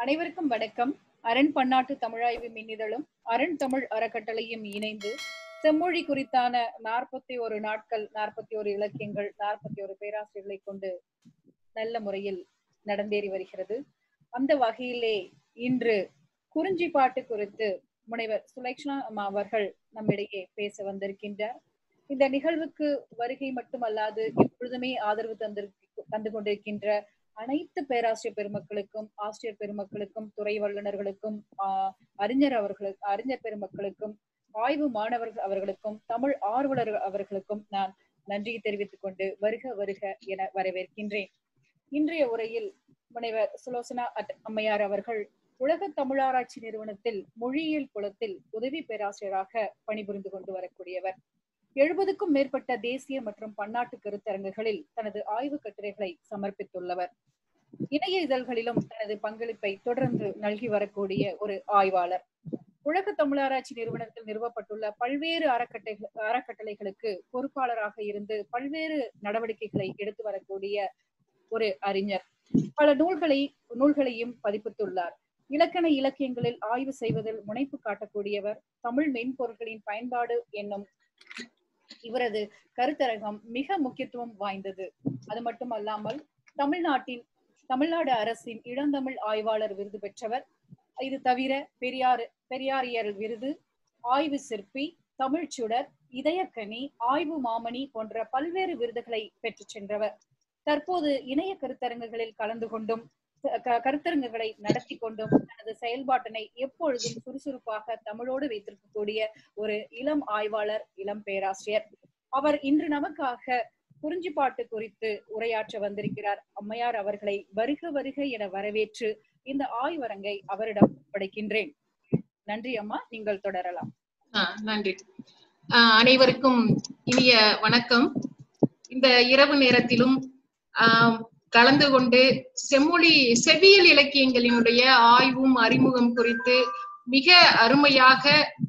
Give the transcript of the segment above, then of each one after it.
அனைவருக்கும் வணக்கம் அரண் பன்னாட்டு தமிழாய்வு மின்னிதழும் அரண் தமிழ் அறக்கட்டளையும் இணைந்து செம்மொழி குறித்தான நாற்பத்தி ஒரு நாட்கள் நாற்பத்தி ஒரு இலக்கியங்கள் நாற்பத்தி ஒரு பேராசிரியர்களை கொண்டு நல்ல முறையில் நடந்தேறி வருகிறது அந்த வகையிலே இன்று குறிஞ்சி பாட்டு குறித்து முனைவர் சுலேக்ஷனா அம்மா அவர்கள் நம்மிடையே பேச வந்திருக்கின்றார் இந்த நிகழ்வுக்கு வருகை மட்டுமல்லாது எப்பொழுதுமே ஆதரவு தந்திரு தந்து கொண்டிருக்கின்ற அனைத்து பேராசிரியர் பெருமக்களுக்கும் ஆசிரியர் பெருமக்களுக்கும் துறை வல்லுநர்களுக்கும் ஆஹ் அறிஞர் அவர்களுக்கு அறிஞர் பெருமக்களுக்கும் ஆய்வு மாணவர்கள் அவர்களுக்கும் தமிழ் ஆர்வலர் அவர்களுக்கும் நான் நன்றியை தெரிவித்துக் கொண்டு வருக வருக என வரவேற்கின்றேன் இன்றைய உரையில் முனைவர் சுலோசனா அட் அம்மையார் அவர்கள் உலக தமிழாராய்ச்சி நிறுவனத்தில் மொழியியல் புலத்தில் உதவி பேராசிரியராக பணிபுரிந்து கொண்டு வரக்கூடியவர் எழுபதுக்கும் மேற்பட்ட தேசிய மற்றும் பன்னாட்டு கருத்தரங்குகளில் தனது ஆய்வு கட்டுரைகளை சமர்ப்பித்துள்ளவர் இணைய இதழ்களிலும் தனது பங்களிப்பை தொடர்ந்து நல்கி வரக்கூடிய ஒரு ஆய்வாளர் உலக தமிழாராய்ச்சி நிறுவனத்தில் நிறுவப்பட்டுள்ள பல்வேறு அறக்கட்டளை அறக்கட்டளைகளுக்கு பொறுப்பாளராக இருந்து பல்வேறு நடவடிக்கைகளை எடுத்து வரக்கூடிய ஒரு அறிஞர் பல நூல்களை நூல்களையும் பதிப்பித்துள்ளார் இலக்கண இலக்கியங்களில் ஆய்வு செய்வதில் முனைப்பு காட்டக்கூடியவர் தமிழ் மென்பொருட்களின் பயன்பாடு என்னும் இவரது கருத்தரங்கம் மிக முக்கியத்துவம் வாய்ந்தது அது மட்டுமல்லாமல் தமிழ்நாட்டின் தமிழ்நாடு அரசின் இளந்தமிழ் ஆய்வாளர் விருது பெற்றவர் இது தவிர பெரியார் பெரியாரியர் விருது ஆய்வு சிற்பி தமிழ்ச்சுடர் இதயக்கனி ஆய்வு மாமணி போன்ற பல்வேறு விருதுகளை பெற்று சென்றவர் தற்போது இணைய கருத்தரங்குகளில் கலந்து கொண்டும் கருத்தரங்குகளை நடத்தி கொண்டும் தனது செயல்பாட்டினை எப்பொழுதும் சுறுசுறுப்பாக தமிழோடு வைத்திருக்கக்கூடிய ஒரு இளம் ஆய்வாளர் இளம் பேராசிரியர் அவர் இன்று நமக்காக குறிஞ்சிப்பாட்டு குறித்து உரையாற்ற வந்திருக்கிறார் அம்மையார் அவர்களை வருக வருக என வரவேற்று இந்த ஆய்வரங்கை அவரிடம் படைக்கின்றேன் நன்றி அம்மா நீங்கள் தொடரலாம் நன்றி அனைவருக்கும் இனிய வணக்கம் இந்த இரவு நேரத்திலும் கலந்து கொண்டு செம்மொழி செவியல் இலக்கியங்களினுடைய ஆய்வும் அறிமுகம் குறித்து மிக அருமையாக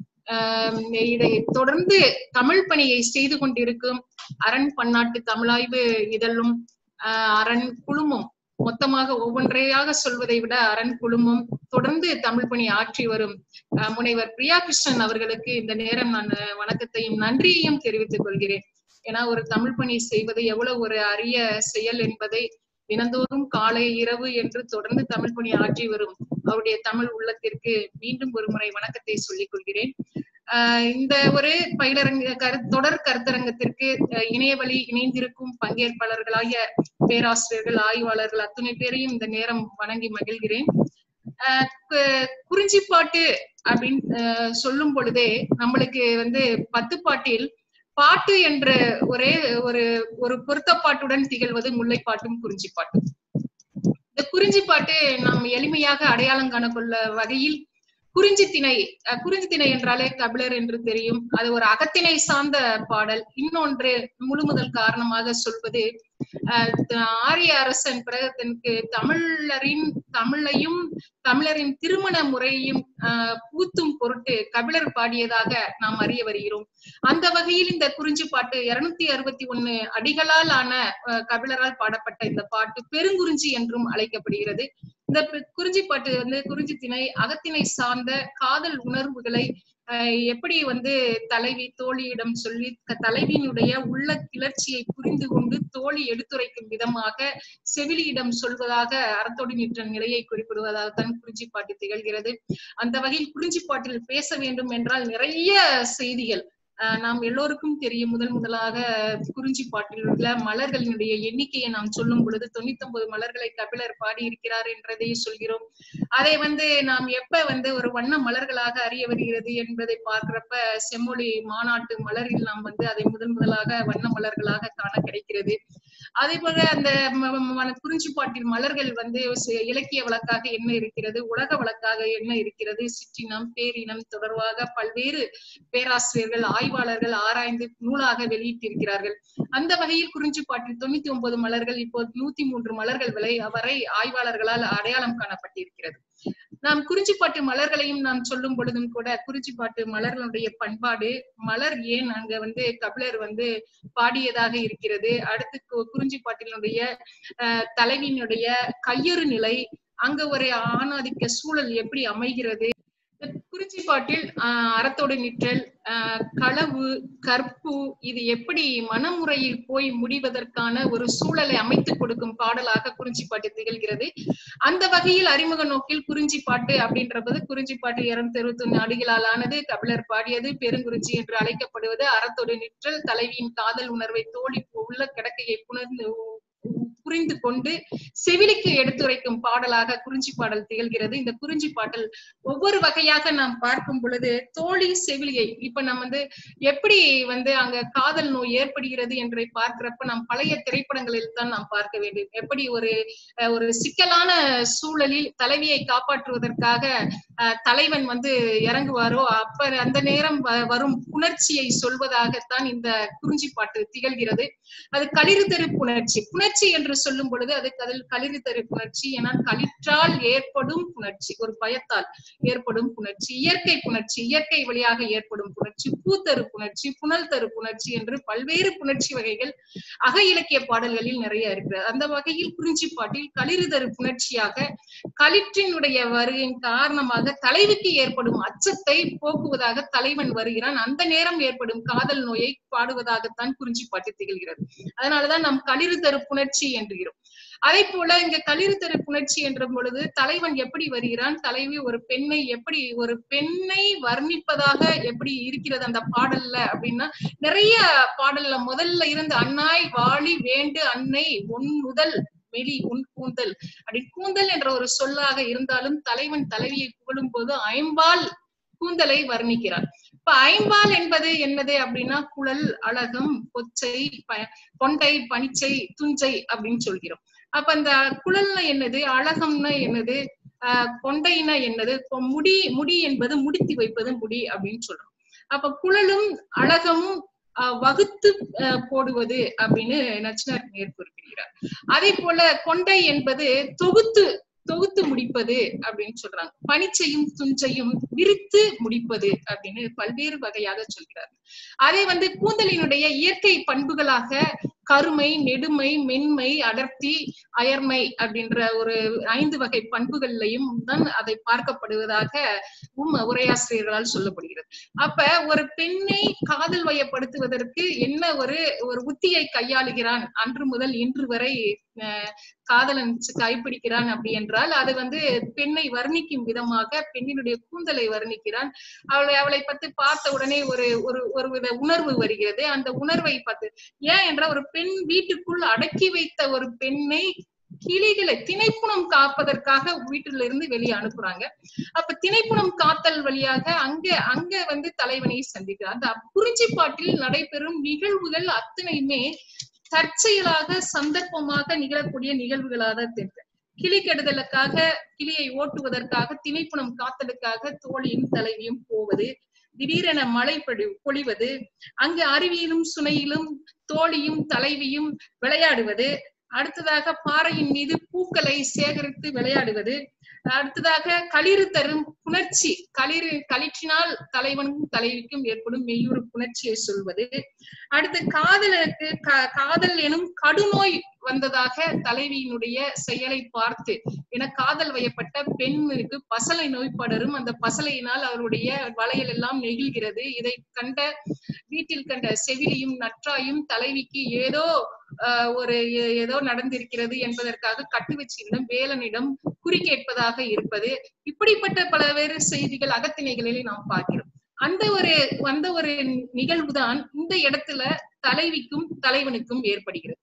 இதை தொடர்ந்து தமிழ் பணியை செய்து கொண்டிருக்கும் அரண் பன்னாட்டு தமிழாய்வு இதழும் அரண் குழுமம் மொத்தமாக ஒவ்வொன்றையாக சொல்வதை விட அரண் குழுமம் தொடர்ந்து தமிழ் பணி ஆற்றி வரும் முனைவர் பிரியா கிருஷ்ணன் அவர்களுக்கு இந்த நேரம் நான் வணக்கத்தையும் நன்றியையும் தெரிவித்துக் கொள்கிறேன் ஏன்னா ஒரு தமிழ் பணி செய்வது எவ்வளவு ஒரு அரிய செயல் என்பதை தினந்தோறும் காலை இரவு என்று தொடர்ந்து தமிழ் பணி ஆற்றி வரும் அவருடைய தமிழ் உள்ளத்திற்கு மீண்டும் ஒரு முறை வணக்கத்தை சொல்லிக் கொள்கிறேன் ஆஹ் இந்த ஒரு பயிலரங்க கரு தொடர் கருத்தரங்கத்திற்கு இணையவழி இணைந்திருக்கும் பங்கேற்பாளர்களாகிய பேராசிரியர்கள் ஆய்வாளர்கள் அத்தனை பேரையும் இந்த நேரம் வணங்கி மகிழ்கிறேன் குறிஞ்சிப்பாட்டு அப்படின்னு சொல்லும் பொழுதே நம்மளுக்கு வந்து பத்து பாட்டில் பாட்டு என்ற ஒரே ஒரு ஒரு பொருத்தப்பாட்டுடன் திகழ்வது முல்லைப்பாட்டும் குறிஞ்சிப்பாட்டும் இந்த குறிஞ்சிப்பாட்டு நாம் எளிமையாக அடையாளம் காணக்கொள்ள வகையில் குறிஞ்சி திணை குறிஞ்சி திணை என்றாலே கபிலர் என்று தெரியும் அது ஒரு அகத்திணை சார்ந்த பாடல் இன்னொன்று முழு முதல் காரணமாக சொல்வது ஆரிய அரசன் பிறகு தமிழரின் தமிழையும் தமிழரின் திருமண முறையையும் பூத்தும் பொருட்டு கபிலர் பாடியதாக நாம் அறிய வருகிறோம் அந்த வகையில் இந்த குறிஞ்சி பாட்டு இருநூத்தி அறுபத்தி ஒண்ணு அடிகளால் ஆன கபிலரால் பாடப்பட்ட இந்த பாட்டு பெருங்குறிஞ்சி என்றும் அழைக்கப்படுகிறது இந்த குறிஞ்சி பாட்டு வந்து குறிஞ்சி திணை அகத்திணை சார்ந்த காதல் உணர்வுகளை எப்படி வந்து தலைவி தோழியிடம் சொல்லி தலைவியினுடைய உள்ள கிளர்ச்சியை புரிந்து கொண்டு தோழி எடுத்துரைக்கும் விதமாக செவிலியிடம் சொல்வதாக அறத்தோடி நின்ற நிலையை குறிப்பிடுவதாக தான் குறிஞ்சி பாட்டு திகழ்கிறது அந்த வகையில் குறிஞ்சி பாட்டில் பேச வேண்டும் என்றால் நிறைய செய்திகள் நாம் எல்லோருக்கும் தெரியும் முதல் முதலாக குறிஞ்சி பாட்டில் உள்ள மலர்களினுடைய எண்ணிக்கையை நாம் சொல்லும் பொழுது தொண்ணூத்தி ஒன்பது மலர்களை கபிலர் பாடி இருக்கிறார் என்றதை சொல்கிறோம் அதை வந்து நாம் எப்ப வந்து ஒரு வண்ண மலர்களாக அறிய வருகிறது என்பதை பார்க்கிறப்ப செம்மொழி மாநாட்டு மலரில் நாம் வந்து அதை முதல் முதலாக வண்ண மலர்களாக காண கிடைக்கிறது அதே போல அந்த குறிஞ்சி பாட்டில் மலர்கள் வந்து இலக்கிய வழக்காக என்ன இருக்கிறது உலக வழக்காக என்ன இருக்கிறது சிற்றினம் பேரினம் தொடர்பாக பல்வேறு பேராசிரியர்கள் ஆய்வாளர்கள் ஆராய்ந்து நூலாக வெளியிட்டிருக்கிறார்கள் அந்த வகையில் குறிஞ்சி பாட்டில் தொண்ணூத்தி ஒன்பது மலர்கள் இப்போ நூத்தி மூன்று மலர்கள் விலை வரை ஆய்வாளர்களால் அடையாளம் காணப்பட்டிருக்கிறது நாம் குறிஞ்சிப்பாட்டு மலர்களையும் நாம் சொல்லும் பொழுதும் கூட குறிஞ்சிப்பாட்டு மலர்களுடைய பண்பாடு மலர் ஏன் அங்க வந்து கபிலர் வந்து பாடியதாக இருக்கிறது அடுத்து குறிஞ்சிப்பாட்டினுடைய தலைவியினுடைய கையறு நிலை அங்க ஒரு ஆணாதிக்க சூழல் எப்படி அமைகிறது குறிச்சிப்பாட்டில் ஆஹ் அறத்தோடு நிற்றல் ஆஹ் களவு கற்பு இது எப்படி மனமுறையில் போய் முடிவதற்கான ஒரு சூழலை அமைத்துக் கொடுக்கும் பாடலாக குறிஞ்சிப்பாட்டு திகழ்கிறது அந்த வகையில் அறிமுக நோக்கில் குறிஞ்சிப்பாட்டு அப்படின்றது குறிஞ்சிப்பாட்டு இருநூத்தி இருபத்தி ஒண்ணு அடிகளால் ஆனது கபிலர் பாடியது பெருங்குறிச்சி என்று அழைக்கப்படுவது அறத்தோடு நிற்றல் தலைவியின் காதல் உணர்வை தோழி உள்ள கிடக்கையை புணர்ந்து புரிந்து கொண்டு செவிலிக்கு எடுத்துரைக்கும் பாடலாக குறிஞ்சி பாடல் திகழ்கிறது இந்த குறிஞ்சி பாடல் ஒவ்வொரு வகையாக நாம் பார்க்கும் பொழுது தோழி செவிலியை இப்ப நம்ம வந்து எப்படி வந்து அங்க காதல் நோய் ஏற்படுகிறது என்றை பார்க்கிறப்ப நாம் பழைய திரைப்படங்களில் தான் நாம் பார்க்க வேண்டும் எப்படி ஒரு ஒரு சிக்கலான சூழலில் தலைவியை காப்பாற்றுவதற்காக தலைவன் வந்து இறங்குவாரோ அப்ப அந்த நேரம் வரும் புணர்ச்சியை சொல்வதாகத்தான் இந்த குறிஞ்சி பாட்டு திகழ்கிறது அது களிறு தெரு புணர்ச்சி புணர்ச்சி என்று சொல்லும் பொழுது அதுக்கு அதில் களிறு தெரு புணர்ச்சி என களிற்றால் ஏற்படும் புணர்ச்சி ஒரு பயத்தால் ஏற்படும் புணர்ச்சி இயற்கை புணர்ச்சி இயற்கை வழியாக ஏற்படும் புணர்ச்சி பூத்தரு புணர்ச்சி புனல் தரு புணர்ச்சி என்று பல்வேறு புணர்ச்சி வகைகள் அக இலக்கிய பாடல்களில் நிறைய இருக்கிறது அந்த வகையில் குறிஞ்சி பாட்டில் களிறு தரு புணர்ச்சியாக களிற்றினுடைய வருகையின் காரணமாக தலைவிக்கு ஏற்படும் அச்சத்தை போக்குவதாக தலைவன் வருகிறான் அந்த நேரம் ஏற்படும் காதல் நோயை பாடுவதாகத்தான் குறிஞ்சி பாட்டு திகழ்கிறது அதனாலதான் நாம் களிறு தரு புணர்ச்சி என்கிறோம் அதே போல இங்க களிறு தரு புணர்ச்சி என்ற பொழுது தலைவன் எப்படி வருகிறான் தலைவி ஒரு பெண்ணை எப்படி ஒரு பெண்ணை வர்ணிப்பதாக எப்படி இருக்கிறது அந்த பாடல்ல அப்படின்னா நிறைய பாடல்ல முதல்ல இருந்து அன்னாய் வாழி வேண்டு அன்னை ஒன் முதல் வெளி உன் கூந்தல் அப்படி கூந்தல் என்ற ஒரு சொல்லாக இருந்தாலும் தலைவன் தலைவியை புகழும் போது ஐம்பால் கூந்தலை வர்ணிக்கிறார் இப்ப ஐம்பால் என்பது என்னது அப்படின்னா குழல் அழகம் கொச்சை கொண்டை பனிச்சை துஞ்சை அப்படின்னு சொல்கிறோம் அப்ப அந்த குழல்னா என்னது அழகம்னா என்னது ஆஹ் கொண்டைனா என்னது முடி முடி என்பது முடித்து வைப்பது முடி அப்படின்னு சொல்றோம் அப்ப குழலும் அழகமும் வகுத்து போடுவது அப்படின்னு நச்சினார் மேற்கொள்கிறார் அதே போல கொண்டை என்பது தொகுத்து தொகுத்து முடிப்பது அப்படின்னு சொல்றாங்க பனிச்சையும் துஞ்சையும் விரித்து முடிப்பது அப்படின்னு பல்வேறு வகையாக சொல்கிறார் அதே வந்து கூந்தலினுடைய இயற்கை பண்புகளாக கருமை நெடுமை மென்மை அடர்த்தி அயர்மை அப்படின்ற ஒரு ஐந்து வகை பண்புகள்லையும் தான் அதை பார்க்கப்படுவதாக உம் உரையாசிரியர்களால் சொல்லப்படுகிறது அப்ப ஒரு பெண்ணை காதல் வயப்படுத்துவதற்கு என்ன ஒரு ஒரு உத்தியை கையாளுகிறான் அன்று முதல் இன்று வரை காதலன் கைப்பிடிக்கிறான் அப்படி என்றால் அது வந்து பெண்ணை வர்ணிக்கும் விதமாக பெண்ணினுடைய கூந்தலை வர்ணிக்கிறான் அவளை அவளை பத்தி பார்த்த உடனே ஒரு ஒரு ஒரு வித உணர்வு வருகிறது அந்த உணர்வை பார்த்து ஏன் என்ற ஒரு பெண் வீட்டுக்குள் அடக்கி வைத்த ஒரு பெண்ணை கிளிகளை திணைப்புணம் காப்பதற்காக வீட்டில இருந்து வெளியே அனுப்புறாங்க அப்ப திணைப்புணம் காத்தல் வழியாக அங்க அங்க வந்து தலைவனை சந்திக்கிறார் அந்த குறிஞ்சி பாட்டில் நடைபெறும் நிகழ்வுகள் அத்தனையுமே தற்செயலாக சந்தர்ப்பமாக நிகழக்கூடிய நிகழ்வுகளாக தெரியும் கிளி கெடுதலுக்காக கிளியை ஓட்டுவதற்காக திணைப்புணம் காத்தலுக்காக தோழியும் தலைவியும் போவது திடீரென மழை பொழி பொழிவது அங்கு அருவியிலும் சுனையிலும் தோழியும் தலைவியும் விளையாடுவது அடுத்ததாக பாறையின் மீது பூக்களை சேகரித்து விளையாடுவது அடுத்ததாக களிறு தரும் புணர்ச்சி களிறு களிற்றினால் தலைவனும் தலைவிக்கும் ஏற்படும் மெய்யூறு புணர்ச்சியை சொல்வது அடுத்து காதலுக்கு காதல் எனும் கடுநோய் வந்ததாக தலைவியினுடைய செயலை பார்த்து என காதல் வயப்பட்ட பெண்ணுக்கு பசலை நோய் படரும் அந்த பசலையினால் அவருடைய வளையல் எல்லாம் நெகிழ்கிறது இதை கண்ட வீட்டில் கண்ட செவிலியும் நற்றாயும் தலைவிக்கு ஏதோ ஒரு ஏதோ நடந்திருக்கிறது என்பதற்காக கட்டுவச்சியிடம் வேலனிடம் குறி கேட்பதாக இருப்பது இப்படிப்பட்ட பலவேறு செய்திகள் அகத்திணைகளில் நாம் பார்க்கிறோம் அந்த ஒரு அந்த ஒரு நிகழ்வுதான் இந்த இடத்துல தலைவிக்கும் தலைவனுக்கும் ஏற்படுகிறது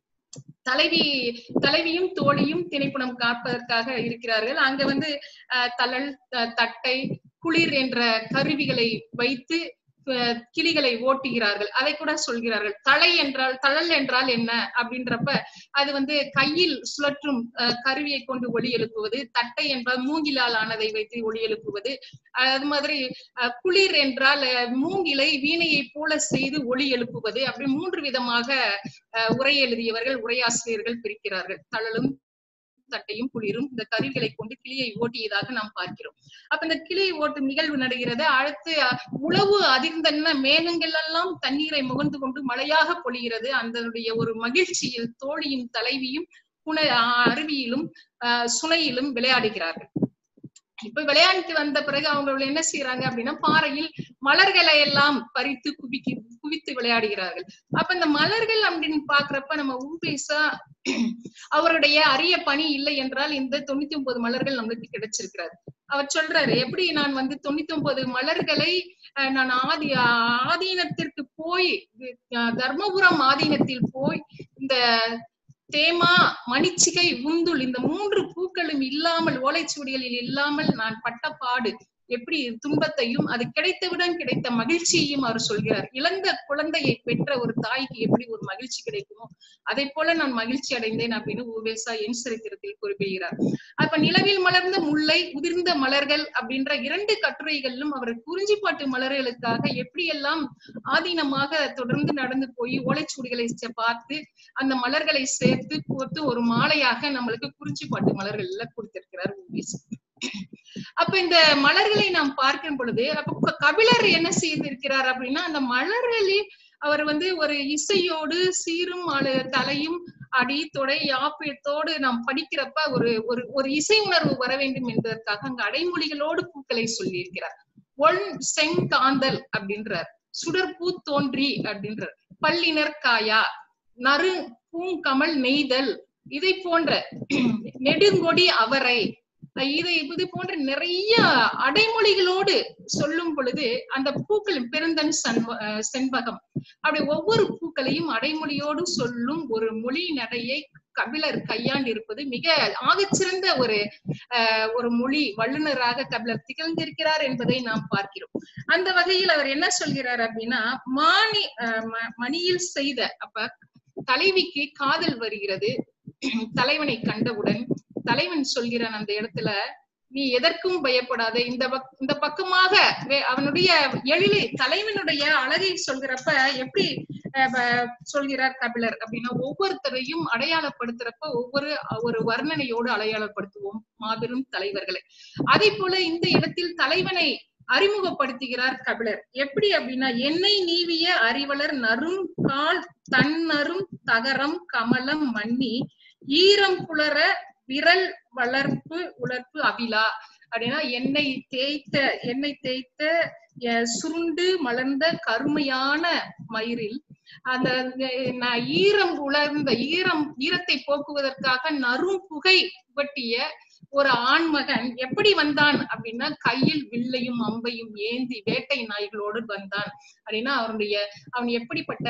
தலைவி தலைவியும் தோழியும் திணைப்புணம் காப்பதற்காக இருக்கிறார்கள் அங்க வந்து தளல் தட்டை குளிர் என்ற கருவிகளை வைத்து கிளிகளை ஓட்டுகிறார்கள் அதை கூட சொல்கிறார்கள் தலை என்றால் தழல் என்றால் என்ன அப்படின்றப்ப அது வந்து கையில் சுழற்றும் கருவியை கொண்டு ஒளி எழுப்புவது தட்டை என்றால் மூங்கிலால் ஆனதை வைத்து ஒளி எழுப்புவது அது மாதிரி குளிர் என்றால் மூங்கிலை வீணையை போல செய்து ஒளி எழுப்புவது அப்படி மூன்று விதமாக உரை எழுதியவர்கள் உரையாசிரியர்கள் பிரிக்கிறார்கள் தழலும் தட்டையும் குளிரும் இந்த கருவிகளை கொண்டு கிளியை ஓட்டியதாக நாம் பார்க்கிறோம் அப்ப இந்த கிளியை ஓட்டும் நிகழ்வு நடக்கிறது அடுத்து உழவு அதிர்ந்தன மேகங்கள் எல்லாம் தண்ணீரை முகந்து கொண்டு மழையாக பொழிகிறது அதனுடைய ஒரு மகிழ்ச்சியில் தோழியும் தலைவியும் புன அருவியிலும் ஆஹ் சுனையிலும் விளையாடுகிறார்கள் இப்ப விளையாண்டுட்டு வந்த பிறகு அவங்க என்ன செய்யறாங்க அப்படின்னா பாறையில் மலர்களை எல்லாம் பறித்து குவிக்கி குவித்து விளையாடுகிறார்கள் அப்ப இந்த மலர்கள் அப்படின்னு பாக்குறப்ப நம்ம ஊபேசா அவருடைய அரிய பணி இல்லை என்றால் இந்த தொண்ணூத்தி ஒன்பது மலர்கள் நம்மளுக்கு கிடைச்சிருக்கிறாரு அவர் சொல்றாரு எப்படி நான் வந்து தொண்ணூத்தி ஒன்பது மலர்களை அஹ், நான் ஆதி ஆதீனத்திற்கு போய் அஹ், தர்மபுரம் ஆதீனத்தில் போய் இந்த தேமா மணிச்சிகை உந்துள் இந்த மூன்று பூக்களும் இல்லாமல் ஓலைச்சுவடிகளில் இல்லாமல் நான் பட்ட பாடு எப்படி துன்பத்தையும் அது கிடைத்தவுடன் கிடைத்த மகிழ்ச்சியையும் அவர் சொல்கிறார் இழந்த குழந்தையை பெற்ற ஒரு தாய்க்கு எப்படி ஒரு மகிழ்ச்சி கிடைக்குமோ அதை போல நான் மகிழ்ச்சி அடைந்தேன் அப்படின்னு உவேசா என் சரித்திரத்தில் குறிப்பிடுகிறார் அப்ப நிலவில் மலர்ந்த முல்லை உதிர்ந்த மலர்கள் அப்படின்ற இரண்டு கட்டுரைகளிலும் அவர் குறிஞ்சிப்பாட்டு மலர்களுக்காக எப்படியெல்லாம் ஆதீனமாக தொடர்ந்து நடந்து போய் ஓலைச்சுவடிகளை செ- பார்த்து அந்த மலர்களை சேர்த்து கோர்த்து ஒரு மாலையாக நம்மளுக்கு குறிஞ்சிப்பாட்டு மலர்கள்ல கொடுத்திருக்கிறார் உவேசா அப்ப இந்த மலர்களை நாம் பார்க்கும் பொழுது அப்ப க- கபிலர் என்ன செய்திருக்கிறார் அப்படின்னா அந்த மலர்களில் அவர் வந்து ஒரு இசையோடு சீரும் அழ- தலையும் அடி தொடை யாப்பியத்தோடு நாம் படிக்கிறப்ப ஒரு ஒரு ஒரு இசை உணர்வு வர வேண்டும் என்பதற்காக அங்க அடைமொழிகளோடு பூக்களை சொல்லியிருக்கிறார் ஒன் செங்காந்தல் அப்படின்றார் சுடற்பூ தோன்றி அப்படின்றார் பல்லினர் காயா நறு பூங்கமல் நெய்தல் இதை போன்ற நெடுங்கொடி அவரை இதை இது போன்ற நிறைய அடைமொழிகளோடு சொல்லும் பொழுது அந்த பூக்கள் பெருந்தன் சண்ப அஹ் செண்பகம் அப்படி ஒவ்வொரு பூக்களையும் அடைமொழியோடு சொல்லும் ஒரு மொழி நடையை கபிலர் கையாண்டிருப்பது மிக ஆகச்சிறந்த ஒரு அஹ், ஒரு மொழி வல்லுநராக கபிலர் திகழ்ந்திருக்கிறார் என்பதை நாம் பார்க்கிறோம் அந்த வகையில் அவர் என்ன சொல்கிறார் அப்படின்னா மானி அஹ், ம- மணியில் செய்த அப்ப தலைவிக்கு காதல் வருகிறது தலைவனை கண்டவுடன் தலைவன் சொல்கிறான் அந்த இடத்துல நீ எதற்கும் பயப்படாத இந்த பக்- இந்த பக்கமாக வே- அவனுடைய எழிலை தலைவனுடைய அழகை சொல்கிறப்ப எப்படி அஹ், ப- சொல்கிறார் கபிலர் அப்படின்னா ஒவ்வொருத்தரையும் அடையாளப்படுத்துறப்ப ஒவ்வொரு ஒரு வர்ணனையோடு அடையாளப்படுத்துவோம் மாபெரும் தலைவர்களை அதே போல இந்த இடத்தில் தலைவனை அறிமுகப்படுத்துகிறார் கபிலர் எப்படி அப்படின்னா என்னை நீவிய அறிவலர் நரும் கால் தன்னரும் தகரம் கமலம் மன்னி ஈரம் புலர விரல் வளர்ப்பு உலர்ப்பு அபிலா அப்படின்னா எண்ணெய் தேய்த்த எண்ணெய் தேய்த்த அஹ், சுருண்டு மலர்ந்த கருமையான மயிரில் அந்த அஹ், ந- ஈரம் உலர்ந்த ஈரம் ஈரத்தை போக்குவதற்காக நரும் புகை புகட்டிய ஒரு ஆண்மகன் எப்படி வந்தான் அப்படின்னா கையில் வில்லையும் அம்பையும் ஏந்தி வேட்டை நாய்களோடு வந்தான் அப்படின்னா அவனுடைய அவன் எப்படிப்பட்ட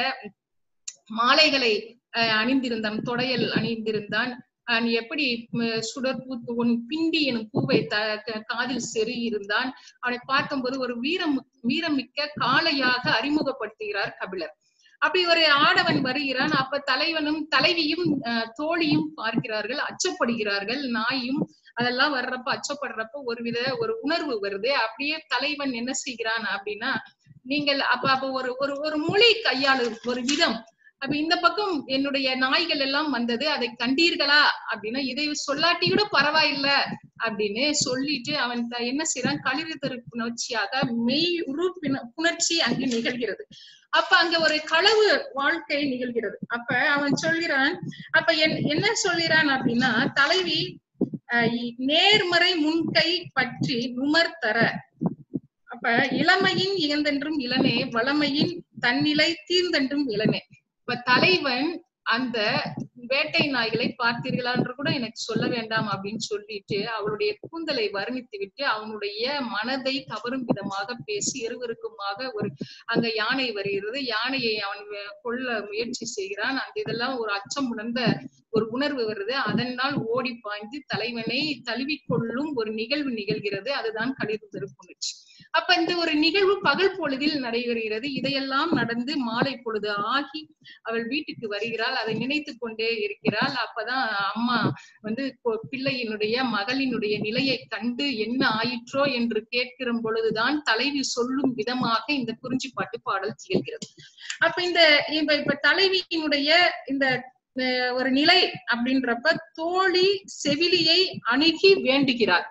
மாலைகளை அஹ், அணிந்திருந்தான் தொடையல் அணிந்திருந்தான் அவன் எப்படி ம், சுடற்பூ உன் பிண்டி எனும் பூவை த க- காதில் செறி இருந்தான் அவனை பார்க்கும்போது ஒரு வீரம் வீரமிக்க காளையாக அறிமுகப்படுத்துகிறார் கபிலர் அப்படி ஒரு ஆடவன் வருகிறான் அப்ப தலைவனும் தலைவியும் அஹ், தோழியும் பார்க்கிறார்கள் அச்சப்படுகிறார்கள் நாயும் அதெல்லாம் வர்றப்ப அச்சப்படுறப்ப ஒரு வித ஒரு உணர்வு வருது அப்படியே தலைவன் என்ன செய்கிறான் அப்படின்னா நீங்கள் அப்ப அப்ப ஒரு ஒரு ஒரு மொழி கையாளு ஒரு விதம் அப்ப இந்த பக்கம் என்னுடைய நாய்கள் எல்லாம் வந்தது அதை கண்டீர்களா அப்படின்னா இதை சொல்லாட்டி கூட பரவாயில்ல அப்படின்னு சொல்லிட்டு அவன் த- என்ன செய்யறான் களிறு புணர்ச்சியாக மெய் உரு பிண- புணர்ச்சி அங்கு நிகழ்கிறது அப்ப அங்க ஒரு களவு வாழ்க்கை நிகழ்கிறது அப்ப அவன் சொல்கிறான் அப்ப என் என்ன சொல்கிறான் அப்படின்னா தலைவி அஹ், இ- நேர்மறை முன்கை பற்றி நுமர் தர அப்ப இளமையின் இகந்தென்றும் இளனே வளமையின் தன்னிலை தீர்ந்தென்றும் இளனே இப்ப தலைவன் அந்த வேட்டை நாய்களை பார்த்தீர்களா என்று கூட எனக்கு சொல்ல வேண்டாம் அப்படின்னு சொல்லிட்டு அவளுடைய கூந்தலை வர்ணித்து விட்டு அவனுடைய மனதை கவரும் விதமாக பேசி இருவருக்குமாக ஒரு அங்க யானை வருகிறது யானையை அவன் வே- கொல்ல முயற்சி செய்கிறான் அந்த இதெல்லாம் ஒரு அச்சம் உணர்ந்த ஒரு உணர்வு வருது அதனால் ஓடி பாய்ந்து தலைவனை தழுவிக்கொள்ளும் ஒரு நிகழ்வு நிகழ்கிறது அதுதான் களிர் திருப்புணர்ச்சி அப்ப இந்த ஒரு நிகழ்வு பகல் பொழுதில் நடைபெறுகிறது இதையெல்லாம் நடந்து மாலை பொழுது ஆகி அவள் வீட்டுக்கு வருகிறாள் அதை நினைத்து கொண்டே இருக்கிறாள் அப்பதான் அம்மா வந்து கொ- பிள்ளையினுடைய மகளினுடைய நிலையை கண்டு என்ன ஆயிற்றோ என்று கேட்கிற பொழுதுதான் தலைவி சொல்லும் விதமாக இந்த குறிஞ்சிப்பாட்டு பாடல் திகழ்கிறது அப்ப இந்த இப்ப இப்ப தலைவியினுடைய இந்த அஹ், ஒரு நிலை அப்படின்றப்ப தோழி செவிலியை அணுகி வேண்டுகிறார்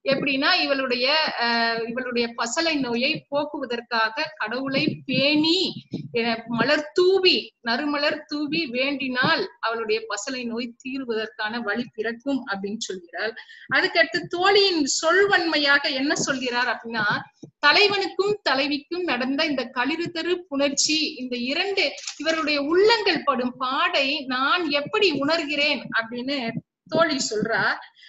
எப்படின்னா இவளுடைய அஹ், இவளுடைய பசலை நோயை போக்குவதற்காக கடவுளை பேணி அஹ், மலர் தூவி நறுமலர் தூவி வேண்டினால் அவளுடைய பசலை நோய் தீர்வதற்கான வழி பிறக்கும் அப்படின்னு சொல்கிறார் அதுக்கடுத்து தோழியின் சொல்வன்மையாக என்ன சொல்கிறார் அப்படின்னா தலைவனுக்கும் தலைவிக்கும் நடந்த இந்த களிறுதரு புணர்ச்சி இந்த இரண்டு இவருடைய உள்ளங்கள் படும் பாடை நான் எப்படி உணர்கிறேன் அப்படின்னு தோழி சொல்றா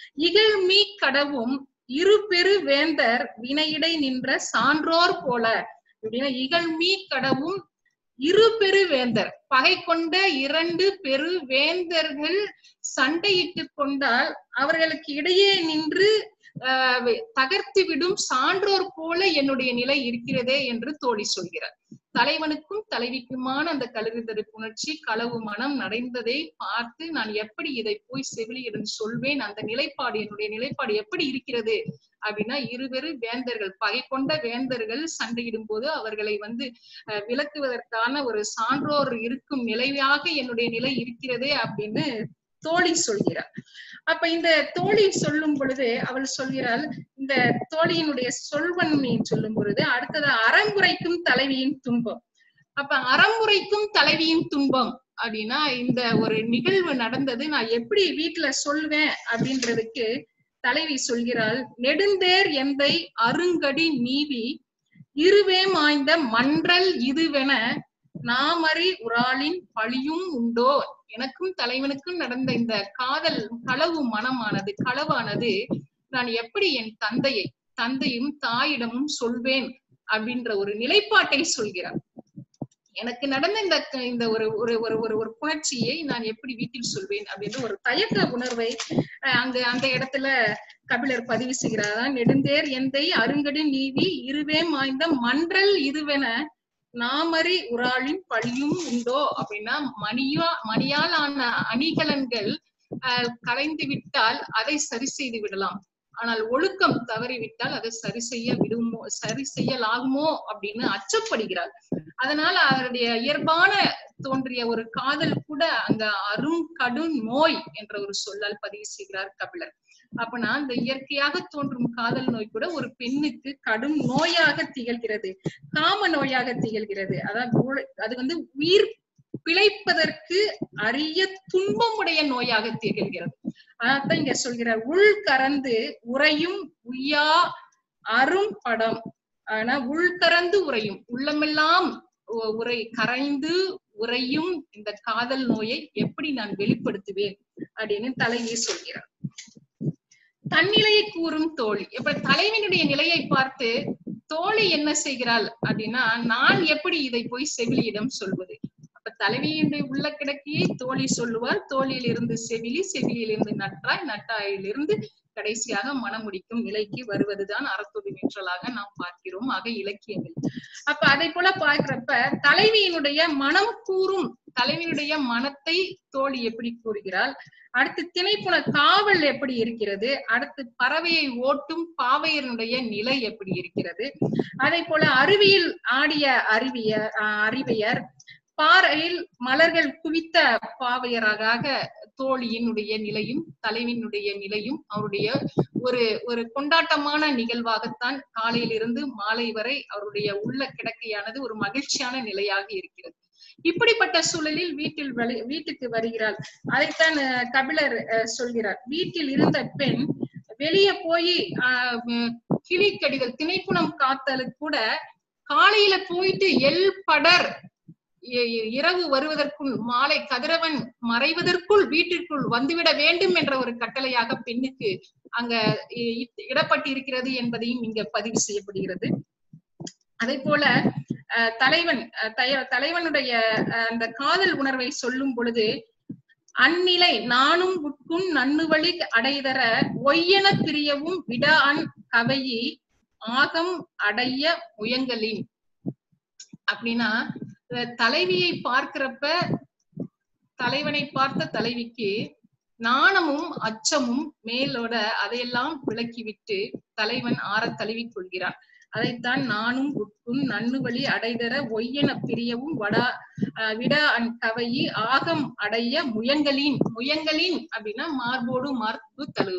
இகழ்மீ கடவும் இரு பெரு வேந்தர் வினையிடை நின்ற சான்றோர் போல அப்படின்னா இகழ்மீ கடவும் இரு பெரு வேந்தர் பகை கொண்ட இரண்டு பெரு வேந்தர்கள் சண்டையிட்டு கொண்டால் அவர்களுக்கு இடையே நின்று ஆஹ் வே- தகர்த்து விடும் சான்றோர் போல என்னுடைய நிலை இருக்கிறதே என்று தோழி சொல்கிறார் தலைவனுக்கும் தலைவிக்குமான அந்த கழுகுதரு புணர்ச்சி களவு மனம் நடந்ததை பார்த்து நான் எப்படி இதை போய் செவிலியிடம் சொல்வேன் அந்த நிலைப்பாடு என்னுடைய நிலைப்பாடு எப்படி இருக்கிறது அப்படின்னா இருவரு வேந்தர்கள் பகை கொண்ட வேந்தர்கள் சண்டையிடும் போது அவர்களை வந்து அஹ், விலக்குவதற்கான ஒரு சான்றோர் இருக்கும் நிலையாக என்னுடைய நிலை இருக்கிறதே அப்படின்னு தோழி சொல்கிறார் அப்ப இந்த தோழி சொல்லும் பொழுது அவள் சொல்கிறாள் இந்த தோழியினுடைய சொல்வன்மையை சொல்லும் பொழுது அடுத்தது அறங்குறைக்கும் தலைவியின் துன்பம் அப்ப அறமுறைக்கும் தலைவியின் துன்பம் அப்படின்னா இந்த ஒரு நிகழ்வு நடந்தது நான் எப்படி வீட்டுல சொல்லுவேன் அப்படின்றதுக்கு தலைவி சொல்கிறாள் நெடுந்தேர் எந்தை அருங்கடி நீவி இருவே மாய்ந்த மன்றல் இதுவென நாமறி உராளின் பழியும் உண்டோ எனக்கும் தலைவனுக்கும் நடந்த இந்த காதல் களவு மனமானது களவானது நான் எப்படி என் தந்தையை தந்தையும் தாயிடமும் சொல்வேன் அப்படின்ற ஒரு நிலைப்பாட்டை சொல்கிறார் எனக்கு நடந்த இந்த இந்த ஒரு ஒரு ஒரு ஒரு ஒரு புணர்ச்சியை நான் எப்படி வீட்டில் சொல்வேன் அப்படின்ற ஒரு தயக்க உணர்வை அஹ், அங்க அந்த இடத்துல கபிலர் பதிவு செய்கிறாரா நெடுந்தேர் எந்தை அருங்கடி நீவி இருவே மாய்ந்த மன்றல் இதுவென நாமறி உராளின் பழியும் உண்டோ அப்படின்னா மணியா மணியால் ஆன அணிகலன்கள் அஹ், கலைந்து விட்டால் அதை சரி செய்து விடலாம் ஆனால் ஒழுக்கம் தவறிவிட்டால் அதை சரி செய்ய விடுமோ சரி செய்யலாகுமோ அப்படின்னு அச்சப்படுகிறார் அதனால அவருடைய இயல்பான தோன்றிய ஒரு காதல் கூட அங்க அரும் கடும் நோய் என்ற ஒரு சொல்லால் பதிவு செய்கிறார் கபிலர் அப்பனா அந்த இயற்கையாக தோன்றும் காதல் நோய் கூட ஒரு பெண்ணுக்கு கடும் நோயாக திகழ்கிறது காம நோயாக திகழ்கிறது அதான் உழ- அது வந்து உயிர் பிழைப்பதற்கு அரிய துன்பமுடைய நோயாக திகழ்கிறது அதான் இங்க சொல்கிறார் உள் கறந்து உறையும் உய்யா அரும் படம் ஆனா உள் கறந்து உறையும் உள்ளமெல்லாம் உ- உரை கரைந்து உறையும் இந்த காதல் நோயை எப்படி நான் வெளிப்படுத்துவேன் அப்படின்னு தலைவி சொல்கிறார் தன்னிலையை கூறும் தோழி இப்ப தலைவனுடைய நிலையை பார்த்து தோழி என்ன செய்கிறாள் அப்படின்னா நான் எப்படி இதை போய் செவிலியிடம் சொல்வது அப்ப தலைவியினுடைய உள்ள கிடக்கியை தோழி சொல்லுவார் தோழியிலிருந்து செவிலி செவிலியிலிருந்து நட்டாய் நட்டாயிலிருந்து கடைசியாக மனமுடிக்கும் நிலைக்கு வருவதுதான் அறத்தொடு நின்றலாக நாம் பார்க்கிறோம் ஆக இலக்கியங்கள் அப்ப அதை போல பார்க்கிறப்ப தலைவியினுடைய மனம் கூறும் தலைவியினுடைய மனத்தை தோழி எப்படி கூறுகிறாள் அடுத்து திணைப்புண காவல் எப்படி இருக்கிறது அடுத்து பறவையை ஓட்டும் பாவையனுடைய நிலை எப்படி இருக்கிறது அதே போல அருவியில் ஆடிய அறிவிய ஆஹ் அறிவியர் பாறையில் மலர்கள் குவித்த பாவையராக தோழியினுடைய நிலையும் தலைவினுடைய நிலையும் அவருடைய ஒரு ஒரு கொண்டாட்டமான நிகழ்வாகத்தான் காலையிலிருந்து மாலை வரை அவருடைய உள்ள கிடக்கையானது ஒரு மகிழ்ச்சியான நிலையாக இருக்கிறது இப்படிப்பட்ட சூழலில் வீட்டில் வலி- வீட்டுக்கு வருகிறாள் அதைத்தான் அஹ், கபிலர் அஹ், சொல்கிறார் வீட்டில் இருந்த பெண் வெளியே போய் ஆஹ் உம், கிளி கடிதல் திணைப்புணம் காத்தலுக்கு கூட காலையில போயிட்டு எல் படர் இ- இ- இரவு வருவதற்குள் மாலை கதிரவன் மறைவதற்குள் வீட்டிற்குள் வந்துவிட வேண்டும் என்ற ஒரு கட்டளையாக பெண்ணுக்கு அங்க இ- இ- இடப்பட்டு இருக்கிறது என்பதையும் இங்க பதிவு செய்யப்படுகிறது அதே போல அஹ், தலைவன் அஹ், தய- தலைவனுடைய அஹ், அந்த காதல் உணர்வை சொல்லும் பொழுது அந்நிலை நானும் உட்கும் நன்னுவழி அடைதர ஒய்யென பிரியவும் விடா அன் கவையி ஆகம் அடைய முயங்கலின் அப்படின்னா அஹ், தலைவியை பார்க்கிறப்ப தலைவனை பார்த்த தலைவிக்கு நாணமும் அச்சமும் மேலோட அதையெல்லாம் விலக்கிவிட்டு தலைவன் ஆற தழுவி கொள்கிறான் அதைத்தான் நானும் உட்கும் நன்னு வழி அடைதர ஒய்யென பிரியவும் வடா அஹ் விட அன் கவையி ஆகம் அடைய முயங்கலின் முயங்கலின் அப்படின்னா மார்போடு மார்பு தழுவுவது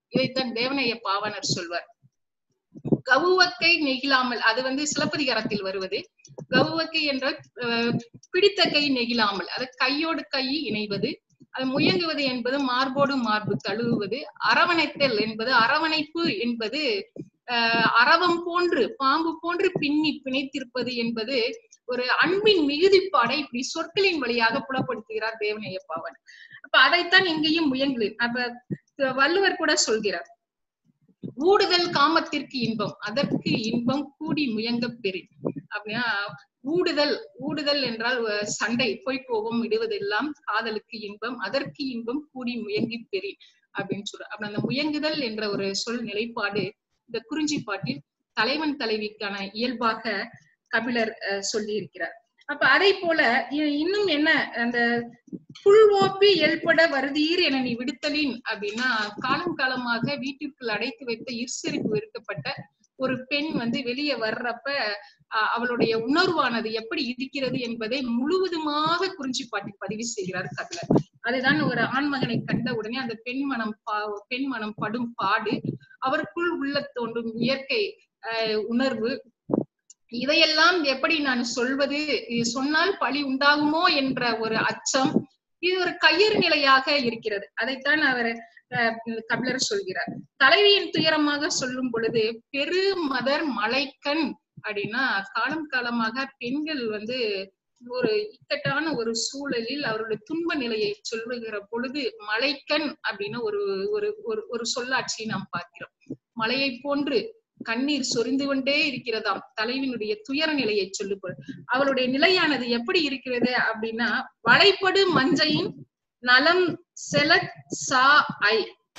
இதைத்தான் தேவனைய பாவனர் சொல்வார் கவுவக்கை நெகிழாமல் அது வந்து சிலப்பதிகாரத்தில் வருவது கவுவக்கை என்றால் அஹ், பிடித்த கை நெகிழாமல் அது கையோடு கை இணைவது அது முயங்குவது என்பது மார்போடு மார்பு தழுவுவது அரவணைத்தல் என்பது அரவணைப்பு என்பது ஆஹ் அரவம் போன்று பாம்பு போன்று பின்னி பிணைத்திருப்பது என்பது ஒரு அன்பின் மிகுதிப்பாடை இப்படி சொற்களின் வழியாக புலப்படுத்துகிறார் தேவநேய பாவன் அப்ப அதைத்தான் இங்கேயும் முயங்கு அப்ப வள்ளுவர் கூட சொல்கிறார் ஊடுதல் காமத்திற்கு இன்பம் அதற்கு இன்பம் கூடி முயங்க பெறு அப்படின்னா ஊடுதல் ஊடுதல் என்றால் அஹ், சண்டை பொய் கோபம் இடுவதெல்லாம் காதலுக்கு இன்பம் அதற்கு இன்பம் கூடி முயங்கி பெறி அப்படின்னு சொல்ற அப்ப அந்த முயங்குதல் என்ற ஒரு சொல் நிலைப்பாடு இந்த குறிஞ்சி பாட்டில் தலைவன் தலைவிக்கான இயல்பாக கபிலர் அஹ், சொல்லி இருக்கிறார் அப்ப அதை போல இ- இன்னும் என்ன அந்த புல் ஓப்பி எல்பட வருதீர் என நீ விடுத்தலின் அப்படின்னா காலம் காலமாக வீட்டிற்குள் அடைத்து வைத்த இர்சரிப்பு விருக்கப்பட்ட ஒரு பெண் வந்து வெளியே வர்றப்ப அஹ், அவளுடைய உணர்வானது எப்படி இருக்கிறது என்பதை முழுவதுமாக குறிஞ்சி பாட்டில் பதிவு செய்கிறார் கபிலர் அதுதான் ஒரு ஆண்மகனை கண்ட உடனே அந்த பெண் மனம் பா- பெண் மனம் படும் பாடு அவருக்குள் உள்ள தோன்றும் இயற்கை அஹ், உணர்வு இதையெல்லாம் எப்படி நான் சொல்வது இது சொன்னால் பழி உண்டாகுமோ என்ற ஒரு அச்சம் இது ஒரு கையறு நிலையாக இருக்கிறது அதைத்தான் அவர் அஹ், கபிலர் சொல்கிறார் தலைவியின் துயரமாக சொல்லும் பொழுது பெருமதர் மலைக்கண் அப்படின்னா காலம் காலமாக பெண்கள் வந்து ஒரு இக்கட்டான ஒரு சூழலில் அவருடைய துன்ப நிலையை சொல்லுகிற பொழுது மலைக்கண் அப்படின்னு ஒரு ஒரு ஒரு ஒரு சொல்லாட்சியை நாம் பார்க்கிறோம் மலையை போன்று கண்ணீர் சொரிந்து கொண்டே இருக்கிறதாம் தலைவினுடைய துயர நிலையை சொல்லுபோல் அவளுடைய நிலையானது எப்படி இருக்கிறது அப்படின்னா வளைப்படு மஞ்சையின் நலம் செல சா ஐ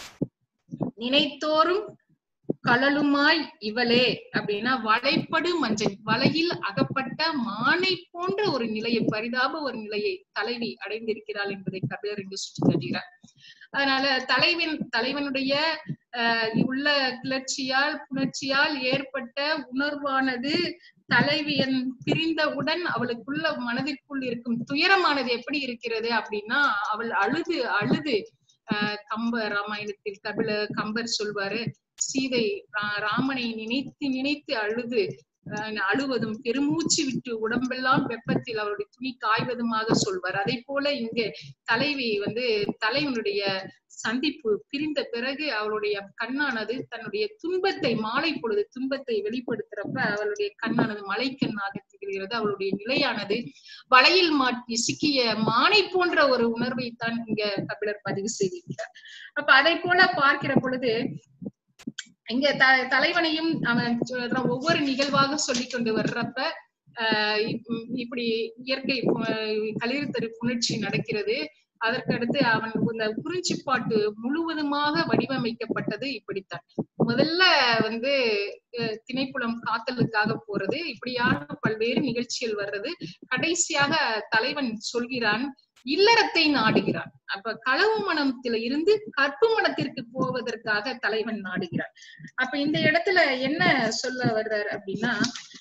நினைத்தோறும் கழலுமாய் இவளே அப்படின்னா வளைப்படு மஞ்சை வலையில் அகப்பட்ட மானை போன்ற ஒரு நிலையை பரிதாப ஒரு நிலையை தலைவி அடைந்திருக்கிறாள் என்பதை கபிலர் இங்கு சுட்டி காட்டுகிறார் அதனால தலைவன் தலைவனுடைய ஆஹ் உள்ள கிளர்ச்சியால் புணர்ச்சியால் ஏற்பட்ட உணர்வானது தலைவியன் பிரிந்தவுடன் அவளுக்குள்ள மனதிற்குள் இருக்கும் துயரமானது எப்படி இருக்கிறது அப்படின்னா அவள் அழுது அழுது ஆஹ் கம்ப ராமாயணத்தில் கபில கம்பர் சொல்வாரு சீதை ரா- ராமனை நினைத்து நினைத்து அழுது ஆஹ் அழுவதும் பெருமூச்சு விட்டு உடம்பெல்லாம் வெப்பத்தில் அவருடைய துணி காய்வதுமாக சொல்வார் அதே போல இங்க தலைவி வந்து தலைவனுடைய சந்திப்பு பிரிந்த பிறகு அவளுடைய கண்ணானது தன்னுடைய துன்பத்தை மாலை பொழுது துன்பத்தை வெளிப்படுத்துறப்ப அவளுடைய கண்ணானது மலைக்கண்ணாக திகழ்கிறது அவளுடைய நிலையானது வலையில் மாட்டி சிக்கிய மானை போன்ற ஒரு உணர்வை தான் இங்க கபிலர் பதிவு செய்திருக்கிறார் அப்ப அதை போல பார்க்கிற பொழுது இங்க த தலைவனையும் அவன் சொல்றான் ஒவ்வொரு நிகழ்வாக சொல்லி கொண்டு வர்றப்ப ஆஹ் இப்- இப்படி இயற்கை பு- களிர்தரு புணர்ச்சி நடக்கிறது அதற்கடுத்து அவன் இந்த குறிஞ்சிப்பாட்டு முழுவதுமாக வடிவமைக்கப்பட்டது இப்படித்தான் முதல்ல வந்து அஹ், திணைப்புலம் காத்தலுக்காக போறது இப்படியான பல்வேறு நிகழ்ச்சிகள் வர்றது கடைசியாக தலைவன் சொல்கிறான் இல்லறத்தை நாடுகிறான் அப்ப களவு மனத்தில இருந்து கற்பு மனத்திற்கு போவதற்காக தலைவன் நாடுகிறான் அப்ப இந்த இடத்துல என்ன சொல்ல வர்றார் அப்படின்னா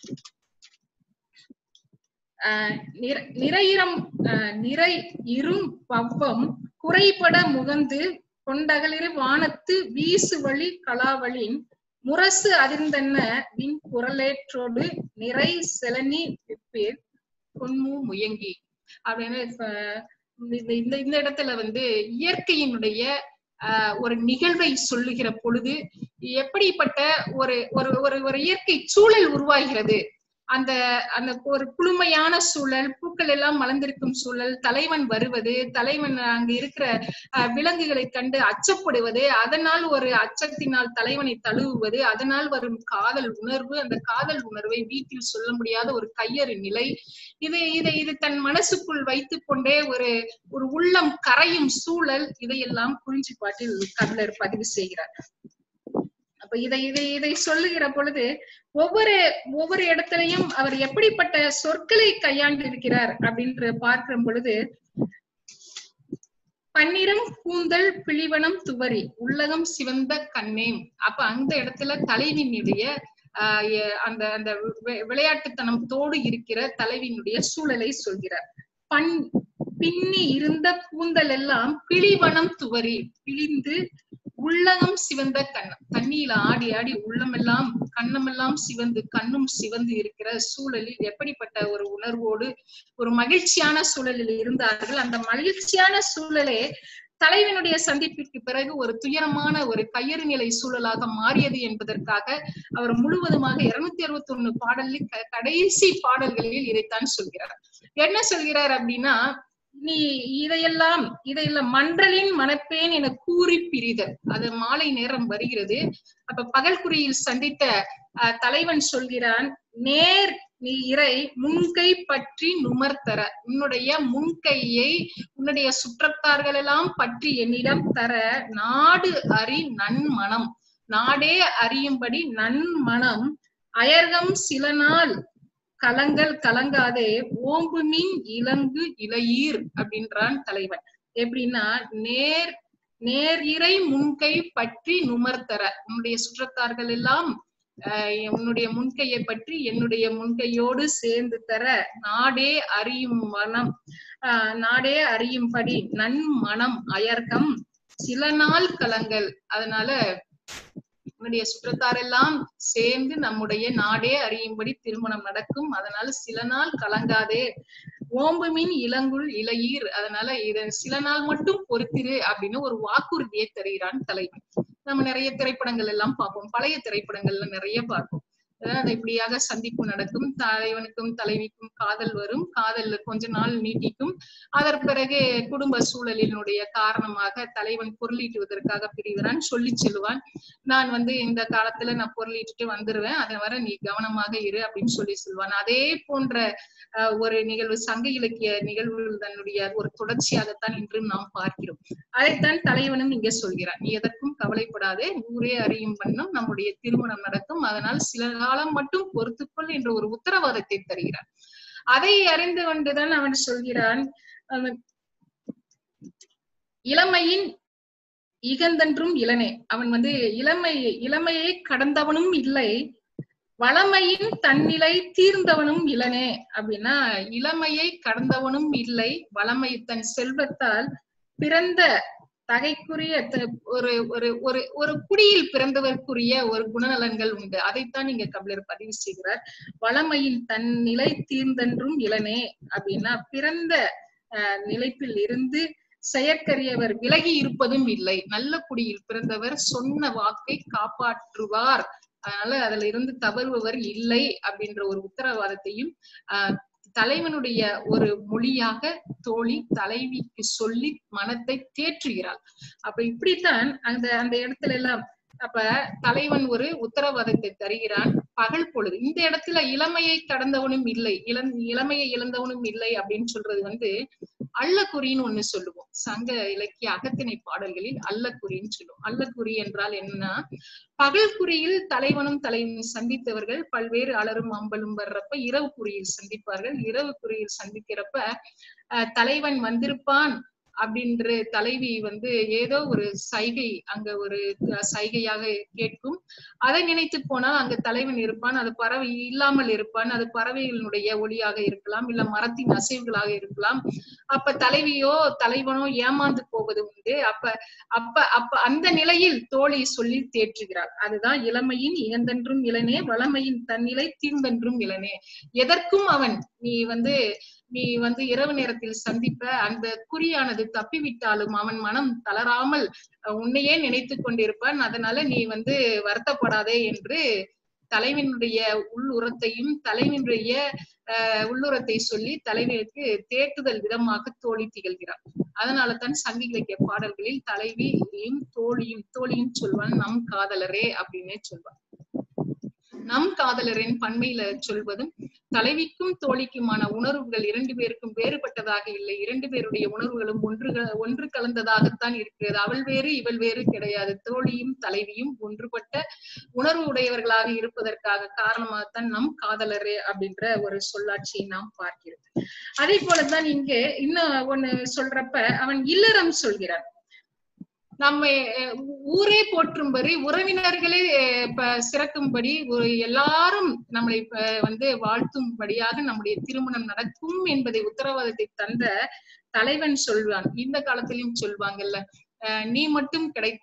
ஆஹ் நிற- நிறையிரம் ஆஹ் நிறை இரும் பவ்வம் குறைபட முகந்து கொண்டகலிரு வானத்து வீசு வழி கலாவளின் முரசு அதிர்ந்தென்ன விண் குரலேற்றோடு நிறை செலனி விப்பீர் பொன்மு முயங்கி அப்படின்னு இப்ப இந்த இந்த இந்த இடத்துல வந்து இயற்கையினுடைய ஆஹ் ஒரு நிகழ்வை சொல்லுகிற பொழுது எப்படிப்பட்ட ஒரு ஒரு ஒரு ஒரு இயற்கை சூழல் உருவாகிறது அந்த அந்த ஒரு குளுமையான சூழல் பூக்கள் எல்லாம் மலர்ந்திருக்கும் சூழல் தலைவன் வருவது தலைவன் அங்க இருக்கிற அஹ், விலங்குகளை கண்டு அச்சப்படுவது அதனால் ஒரு அச்சத்தினால் தலைவனை தழுவுவது அதனால் வரும் காதல் உணர்வு அந்த காதல் உணர்வை வீட்டில் சொல்ல முடியாத ஒரு கையறு நிலை இதை இதை இது தன் மனசுக்குள் வைத்துக் கொண்டே ஒரு ஒரு உள்ளம் கரையும் சூழல் இதையெல்லாம் குறிஞ்சி பாட்டில் கபிலர் பதிவு செய்கிறார் அப்ப இதை இதை இதை சொல்லுகிற பொழுது ஒவ்வொரு ஒவ்வொரு இடத்துலயும் அவர் எப்படிப்பட்ட சொற்களை கையாண்டு இருக்கிறார் அப்படின்ற பார்க்கிற பொழுது பன்னிரம் கூந்தல் பிழிவனம் துவரி உள்ளகம் சிவந்த கண்ணேம் அப்ப அந்த இடத்துல தலைவினுடைய ஆஹ் எ- அந்த அந்த வி- விளையாட்டுத்தனத்தோடு இருக்கிற தலைவினுடைய சூழலை சொல்கிறார் பண் பின்னி இருந்த கூந்தல் எல்லாம் பிழிவனம் துவரி பிழிந்து உள்ளகம் சிவந்த கண்ணம் தண்ணியில ஆடி ஆடி உள்ளமெல்லாம் கண்ணமெல்லாம் சிவந்து கண்ணும் சிவந்து இருக்கிற சூழலில் எப்படிப்பட்ட ஒரு உணர்வோடு ஒரு மகிழ்ச்சியான சூழலில் இருந்தார்கள் அந்த மகிழ்ச்சியான சூழலே தலைவனுடைய சந்திப்பிற்கு பிறகு ஒரு துயரமான ஒரு கையறு நிலை சூழலாக மாறியது என்பதற்காக அவர் முழுவதுமாக இருநூத்தி அறுபத்தி ஒண்ணு பாடலில் க- கடைசி பாடல்களில் இதைத்தான் சொல்கிறார் என்ன சொல்கிறார் அப்படின்னா நீ இதையெல்லாம் இதையெல்லாம் மன்றலின் மணப்பேன் என கூறி பிரிதல் அது மாலை நேரம் வருகிறது அப்ப பகல்குறியில் சந்தித்த அஹ், தலைவன் சொல்கிறான் நேர் நீ இறை முன்கை பற்றி நுமர்த்தர உன்னுடைய முன்கையை உன்னுடைய சுற்றத்தார்கள் எல்லாம் பற்றி என்னிடம் தர நாடு அறி நன்மனம் நாடே அறியும்படி நன்மனம் அயர்கம் சில நாள் கலங்கள் கலங்காதே ஓம்பு மீன் இலங்கு இளையீர் அப்படின்றான் தலைவன் எப்படின்னா நேர் நேர் இறை முன்கை பற்றி நுமர்த்தர உன்னுடைய சுற்றத்தார்கள் எல்லாம் ஆஹ் உன்னுடைய முன்கையை பற்றி என்னுடைய முன்கையோடு சேர்ந்து தர நாடே அறியும் மனம் ஆஹ் நாடே அறியும்படி நன்மனம் அயர்க்கம் சில நாள் கலங்கள் அதனால உன்னுடைய சுற்றத்தாரெல்லாம் சேர்ந்து நம்முடைய நாடே அறியும்படி திருமணம் நடக்கும் அதனால சில நாள் கலங்காதே ஓம்பு மீன் இளங்குள் இளையீர் அதனால இத சில நாள் மட்டும் பொறுத்திரு அப்படின்னு ஒரு வாக்குறுதியை தருகிறான் தலைவன் நம்ம நிறைய திரைப்படங்கள் எல்லாம் பார்ப்போம் பழைய திரைப்படங்கள்ல நிறைய பார்ப்போம் அதாவது இப்படியாக சந்திப்பு நடக்கும் தலைவனுக்கும் தலைவிக்கும் காதல் வரும் காதல் கொஞ்ச நாள் நீட்டிக்கும் அதற்கு பிறகு குடும்ப சூழலினுடைய காரணமாக தலைவன் பொருளீட்டுவதற்காக பிரிகிறான் சொல்லி செல்வான் நான் வந்து இந்த காலத்துல நான் பொருளீட்டுட்டு வந்துருவேன் அதை வர நீ கவனமாக இரு அப்படின்னு சொல்லி சொல்வான் அதே போன்ற அஹ், ஒரு நிகழ்வு சங்க இலக்கிய நிகழ்வுகள் தன்னுடைய ஒரு தொடர்ச்சியாகத்தான் இன்றும் நாம் பார்க்கிறோம் அதைத்தான் தலைவனும் இங்க சொல்கிறான் நீ எதற்கும் கவலைப்படாதே ஊரே அறியும் வண்ணம் நம்முடைய திருமணம் நடக்கும் அதனால் சில காலம் மட்டும் பொறுத்துக்கொள் என்ற ஒரு உத்தரவாதத்தை தருகிறான் அதை அறிந்து கொண்டுதான் அவன் சொல்கிறான் அவன் இளமையின் இகந்தன்றும் இளனே அவன் வந்து இளமை இளமையை கடந்தவனும் இல்லை வளமையின் தன்னிலை தீர்ந்தவனும் இளனே அப்படின்னா இளமையை கடந்தவனும் இல்லை வளமை தன் செல்வத்தால் பிறந்த தகைக்குரிய த- ஒரு ஒரு ஒரு ஒரு குடியில் பிறந்தவர்க்குரிய ஒரு குணநலன்கள் உண்டு அதைத்தான் இங்க கபிலர் பதிவு செய்கிறார் வளமையின் தன் நிலை தீர்ந்தன்றும் இளனே அப்படின்னா பிறந்த அஹ், நிலைப்பில் இருந்து செயற்கரியவர் விலகி இருப்பதும் இல்லை நல்ல குடியில் பிறந்தவர் சொன்ன வாக்கை காப்பாற்றுவார் அதனால அதுல இருந்து தவறுபவர் இல்லை அப்படின்ற ஒரு உத்தரவாதத்தையும் ஆஹ் தலைவனுடைய ஒரு மொழியாக தோழி தலைவிக்கு சொல்லி மனத்தை தேற்றுகிறாள் அப்ப இப்படித்தான் அந்த அந்த இடத்துல எல்லாம் அப்ப தலைவன் ஒரு உத்தரவாதத்தை தருகிறான் பகல் பொழுது இந்த இடத்துல இளமையை கடந்தவனும் இல்லை இளம் இளமையை இழந்தவனும் இல்லை அப்படின்னு சொல்றது வந்து அள்ளக்குறின்னு ஒண்ணு சொல்லுவோம் சங்க இலக்கிய அகத்திணை பாடல்களில் அள்ளக்குறின்னு சொல்லுவோம் அள்ளக்குறி என்றால் என்னன்னா பகல் குறியில் தலைவனும் தலைவனும் சந்தித்தவர்கள் பல்வேறு அலரும் அம்பலும் வர்றப்ப இரவு குறியில் சந்திப்பார்கள் இரவு குறியில் சந்திக்கிறப்ப அஹ், தலைவன் வந்திருப்பான் அப்படின்ற தலைவி வந்து ஏதோ ஒரு சைகை அங்க ஒரு அஹ், சைகையாக கேட்கும் அதை நினைத்து போனால் அங்க தலைவன் இருப்பான் அது பறவை இல்லாமல் இருப்பான் அது பறவைகளினுடைய ஒளியாக இருக்கலாம் இல்ல மரத்தின் அசைவுகளாக இருக்கலாம் அப்ப தலைவியோ தலைவனோ ஏமாந்து போவது உண்டு அப்ப அப்ப அப்ப அந்த நிலையில் தோழி சொல்லி தேற்றுகிறாள் அதுதான் இளமையின் இகந்தென்றும் இளனே வளமையின் தன்னிலை தீர்ந்தென்றும் இளனே எதற்கும் அவன் நீ வந்து நீ வந்து இரவு நேரத்தில் சந்திப்ப அந்த குறியானது தப்பிவிட்டாலும் அவன் மனம் தளராமல் அஹ், உன்னையே நினைத்து கொண்டிருப்பான் அதனால நீ வந்து வருத்தப்படாதே என்று தலைவனுடைய உள்ளுரத்தையும் தலைவனுடைய அஹ், உள்ளுரத்தை சொல்லி தலைவனுக்கு தேற்றுதல் விதமாக தோழி திகழ்கிறார் அதனால தான் சங்க இலக்கிய பாடல்களில் தலைவியும் தோழியும் தோழியும் சொல்வான் நம் காதலரே அப்படின்னே சொல்வான் நம் காதலரின் பண்மையில சொல்வதும் தலைவிக்கும் தோழிக்குமான உணர்வுகள் இரண்டு பேருக்கும் வேறுபட்டதாக இல்லை இரண்டு பேருடைய உணர்வுகளும் ஒன்று ஒன்று கலந்ததாகத்தான் இருக்கிறது அவள் வேறு இவள் வேறு கிடையாது தோழியும் தலைவியும் ஒன்றுபட்ட உணர்வு உடையவர்களாக இருப்பதற்காக காரணமாகத்தான் நம் காதலரே அப்படின்ற ஒரு சொல்லாட்சியை நாம் பார்க்கிறோம் அதே போலதான் இங்கே இன்னும் ஒண்ணு சொல்றப்ப அவன் இல்லறம் சொல்கிறான் நம்ம அஹ், ஊரே போற்றும்படி உறவினர்களே அஹ், இப்ப சிறக்கும்படி ஒரு எல்லாரும் நம்மளை இப்ப வந்து வாழ்த்தும்படியாக நம்முடைய திருமணம் நடக்கும் என்பதை உத்தரவாதத்தை தந்த தலைவன் சொல்வான் இந்த காலத்திலும் சொல்வாங்கல்ல அஹ், நீ மட்டும் கிடைத்தால்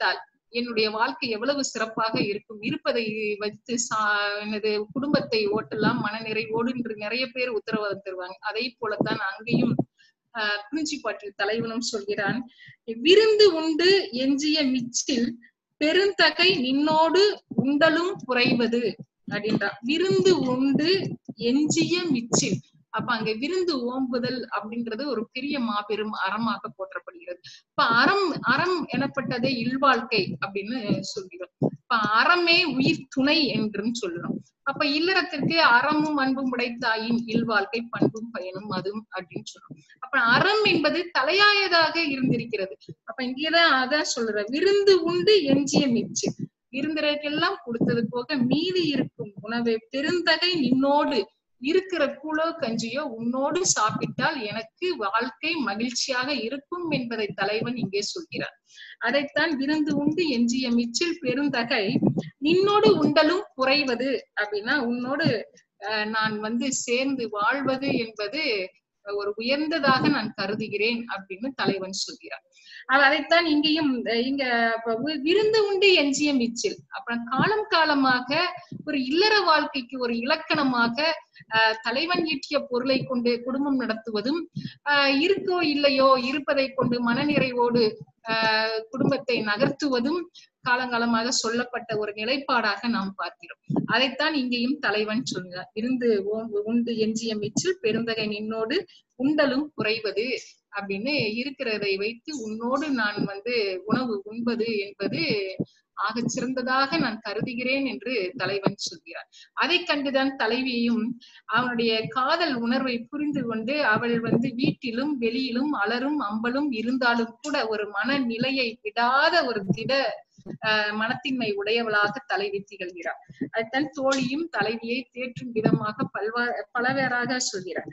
என்னுடைய வாழ்க்கை எவ்வளவு சிறப்பாக இருக்கும் இருப்பதை வைத்து சா எனது குடும்பத்தை ஓட்டலாம் மனநிறைவோடு என்று நிறைய பேர் உத்தரவாதம் தருவாங்க அதே போலத்தான் அங்கேயும் ஆஹ் குறிஞ்சிப்பாட்டில் தலைவனும் சொல்கிறான் விருந்து உண்டு எஞ்சிய மிச்சில் பெருந்தகை நின்னோடு உண்டலும் குறைவது அப்படின்றான் விருந்து உண்டு எஞ்சிய மிச்சில் அப்ப அங்க விருந்து ஓம்புதல் அப்படின்றது ஒரு பெரிய மாபெரும் அறமாக போற்றப்படுகிறது இப்ப அறம் அறம் எனப்பட்டதே இல்வாழ்க்கை அப்படின்னு சொல்கிறோம் இப்ப அறமே உயிர் துணை என்றும் சொல்றோம் அப்ப இல்லறத்திற்கு அறமும் அன்பும் உடைத்தாயின் இல்வாழ்க்கை பண்பும் பயனும் அதுவும் அப்படின்னு சொல்றோம் அப்ப அறம் என்பது தலையாயதாக இருந்திருக்கிறது அப்ப இங்கேதான் அதான் சொல்ற விருந்து உண்டு எஞ்சிய மிச்சு விருந்தினருக்கெல்லாம் கொடுத்தது போக மீதி இருக்கும் உணவை பெருந்தகை நின்னோடு இருக்கிற கூழோ கஞ்சியோ உன்னோடு சாப்பிட்டால் எனக்கு வாழ்க்கை மகிழ்ச்சியாக இருக்கும் என்பதை தலைவன் இங்கே சொல்கிறார் அதைத்தான் விருந்து உண்டு எஞ்சிய மிச்சில் பெருந்தகை நின்னோடு உண்டலும் குறைவது அப்படின்னா உன்னோடு அஹ், நான் வந்து சேர்ந்து வாழ்வது என்பது ஒரு உயர்ந்ததாக நான் கருதுகிறேன் அப்படின்னு தலைவன் சொல்கிறார் அது அதைத்தான் இங்கேயும் அஹ், இங்க அப்ப வி- விருந்து உண்டு எஞ்சிய மிச்சில் அப்புறம் காலம் காலமாக ஒரு இல்லற வாழ்க்கைக்கு ஒரு இலக்கணமாக ஆஹ் தலைவன் ஈட்டிய பொருளை கொண்டு குடும்பம் நடத்துவதும் ஆஹ் இருக்கோ இல்லையோ இருப்பதை கொண்டு மனநிறைவோடு ஆஹ் குடும்பத்தை நகர்த்துவதும் காலங்காலமாக சொல்லப்பட்ட ஒரு நிலைப்பாடாக நாம் பார்க்கிறோம் அதைத்தான் இங்கேயும் தலைவன் சொல்கிறார் விருந்து ஓம்பு உண்டு எஞ்சிய மிச்சில் பெருந்தகை நின்னோடு உண்டலும் குறைவது அப்படின்னு இருக்கிறதை வைத்து உன்னோடு நான் வந்து உணவு உண்பது என்பது ஆகச் சிறந்ததாக நான் கருதுகிறேன் என்று தலைவன் சொல்கிறார் அதை கண்டுதான் தலைவியும் அவனுடைய காதல் உணர்வை புரிந்து கொண்டு அவள் வந்து வீட்டிலும் வெளியிலும் அலரும் அம்பலும் இருந்தாலும் கூட ஒரு மனநிலையை விடாத ஒரு திட ஆஹ் மனத்தின்மை உடையவளாக தலைவி திகழ்கிறார் அதுதான் தோழியும் தலைவியை தேற்றும் விதமாக பல்வா பலவேறாக சொல்கிறார்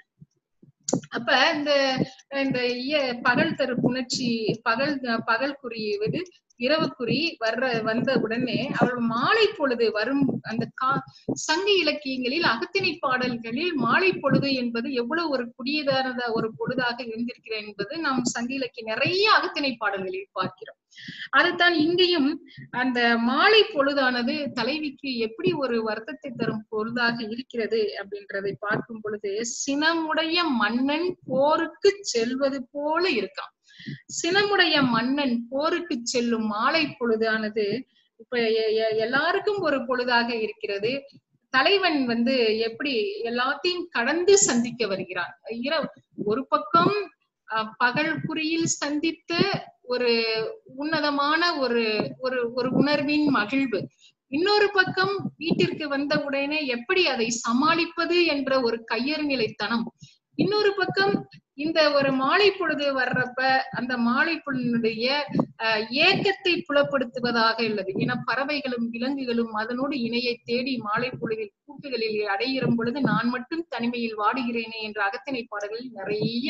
அப்ப இந்த இந்த இய- பகல் தரு புணர்ச்சி பகல் பகல் குறிவது இரவு குறி வர்ற வந்த உடனே அவள் மாலை பொழுது வரும் அந்த கா சங்க இலக்கியங்களில் அகத்திணை பாடல்களில் மாலை பொழுது என்பது எவ்வளவு ஒரு குடியதானத ஒரு பொழுதாக இருந்திருக்கிறது என்பது நாம் சங்க இலக்கிய நிறைய அகத்திணை பாடல்களில் பார்க்கிறோம் அதுதான் இங்கேயும் அந்த மாலை பொழுதானது தலைவிக்கு எப்படி ஒரு வருத்தத்தை தரும் பொழுதாக இருக்கிறது அப்படின்றதை பார்க்கும் பொழுது சினமுடைய மன்னன் போருக்கு செல்வது போல இருக்கான் சினமுடைய மன்னன் போருக்கு செல்லும் மாலை பொழுதானது இப்ப எ- எ- எல்லாருக்கும் ஒரு பொழுதாக இருக்கிறது தலைவன் வந்து எப்படி எல்லாத்தையும் கடந்து சந்திக்க வருகிறான் இரவு ஒரு பக்கம் அஹ், பகல் குறியில் சந்தித்த ஒரு உன்னதமான ஒரு ஒரு ஒரு உணர்வின் மகிழ்வு இன்னொரு பக்கம் வீட்டிற்கு வந்த உடனே எப்படி அதை சமாளிப்பது என்ற ஒரு கையறு நிலைத்தனம் இன்னொரு பக்கம் இந்த ஒரு மாலை பொழுது வர்றப்ப அந்த மாலை பொழுதுடைய அஹ், ஏக்கத்தை புலப்படுத்துவதாக உள்ளது ஏன்னா பறவைகளும் விலங்குகளும் அதனோடு இணையை தேடி மாலை பொழுதில் கூட்டுகளில் அடையிறும் பொழுது நான் மட்டும் தனிமையில் வாடுகிறேனே என்ற அகத்திணை பாடல்களில் நிறைய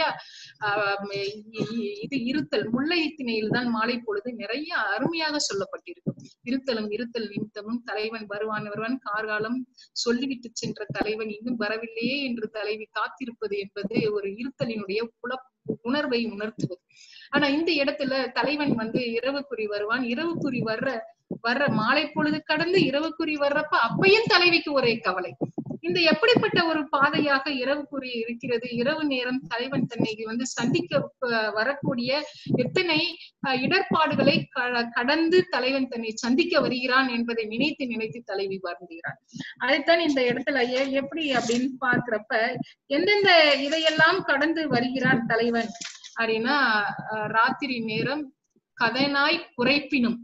ஆஹ் இ- இ- இது இருத்தல் முல்லை திணையில் தான் மாலை பொழுது நிறைய அருமையாக சொல்லப்பட்டிருக்கும் இருத்தலும் இருத்தல் நிமித்தமும் தலைவன் வருவான் வருவான் கார்காலம் சொல்லிவிட்டு சென்ற தலைவன் இன்னும் வரவில்லையே என்று தலைவி காத்திருப்பது என்பது ஒரு இருத்தலினுடைய புல உணர்வை உணர்த்துவது ஆனா இந்த இடத்துல தலைவன் வந்து இரவுக்குறி வருவான் இரவுக்குறி வர்ற வர்ற மாலை பொழுது கடந்து இரவுக்குறி வர்றப்ப அப்பையும் தலைவிக்கு ஒரே கவலை இந்த எப்படிப்பட்ட ஒரு பாதையாக இரவுக்குறி இருக்கிறது இரவு நேரம் தலைவன் தன்னை வந்து சந்திக்க அஹ், வரக்கூடிய எத்தனை அஹ், இடர்பாடுகளை க- கடந்து தலைவன் தன்னை சந்திக்க வருகிறான் என்பதை நினைத்து நினைத்து தலைவி வருந்துகிறான் அதைத்தான் இந்த இடத்துல எ- எப்படி அப்படின்னு பார்க்கிறப்ப எந்தெந்த இதையெல்லாம் கடந்து வருகிறான் தலைவன் அப்படின்னா அஹ், ராத்திரி நேரம் கதனாய் குறைப்பினும்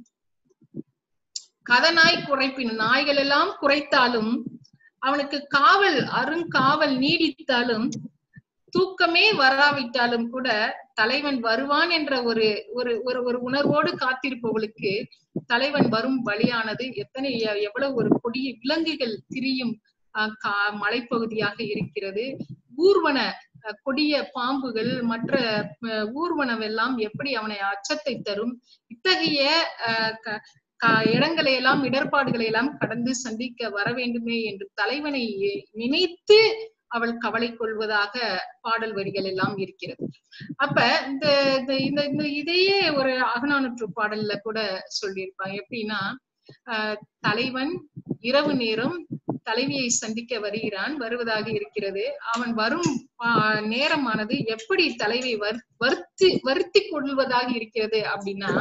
கதனாய் குறைப்பினும் நாய்கள் எல்லாம் குறைத்தாலும் அவனுக்கு காவல் அருங்காவல் நீடித்தாலும் தூக்கமே வராவிட்டாலும் கூட தலைவன் வருவான் என்ற ஒரு ஒரு ஒரு ஒரு உணர்வோடு காத்திருப்பவளுக்கு தலைவன் வரும் வழியானது எத்தனை எ- எவ்வளவு ஒரு கொடிய விலங்குகள் திரியும் அஹ், கா- மலைப்பகுதியாக இருக்கிறது ஊர்வன அஹ், கொடிய பாம்புகள் மற்ற அஹ், ஊர்வனவெல்லாம் எப்படி அவனை அச்சத்தை தரும் இத்தகைய அஹ், க- கா- இடங்களை எல்லாம் இடர்பாடுகளை எல்லாம் கடந்து சந்திக்க வர வேண்டுமே என்று தலைவனை நினைத்து அவள் கவலை கொள்வதாக பாடல் வரிகள் எல்லாம் இருக்கிறது அப்ப இந்த இந்த இந்த இந்த இதையே ஒரு அகநானூற்று பாடல்ல கூட சொல்லியிருப்பாங்க எப்படின்னா ஆஹ் தலைவன் இரவு நேரம் தலைவியை சந்திக்க வருகிறான் வருவதாக இருக்கிறது அவன் வரும் ஆஹ் நேரமானது எப்படி தலைவை வர்- வருத்தி வருத்தி கொள்வதாக இருக்கிறது அப்படின்னா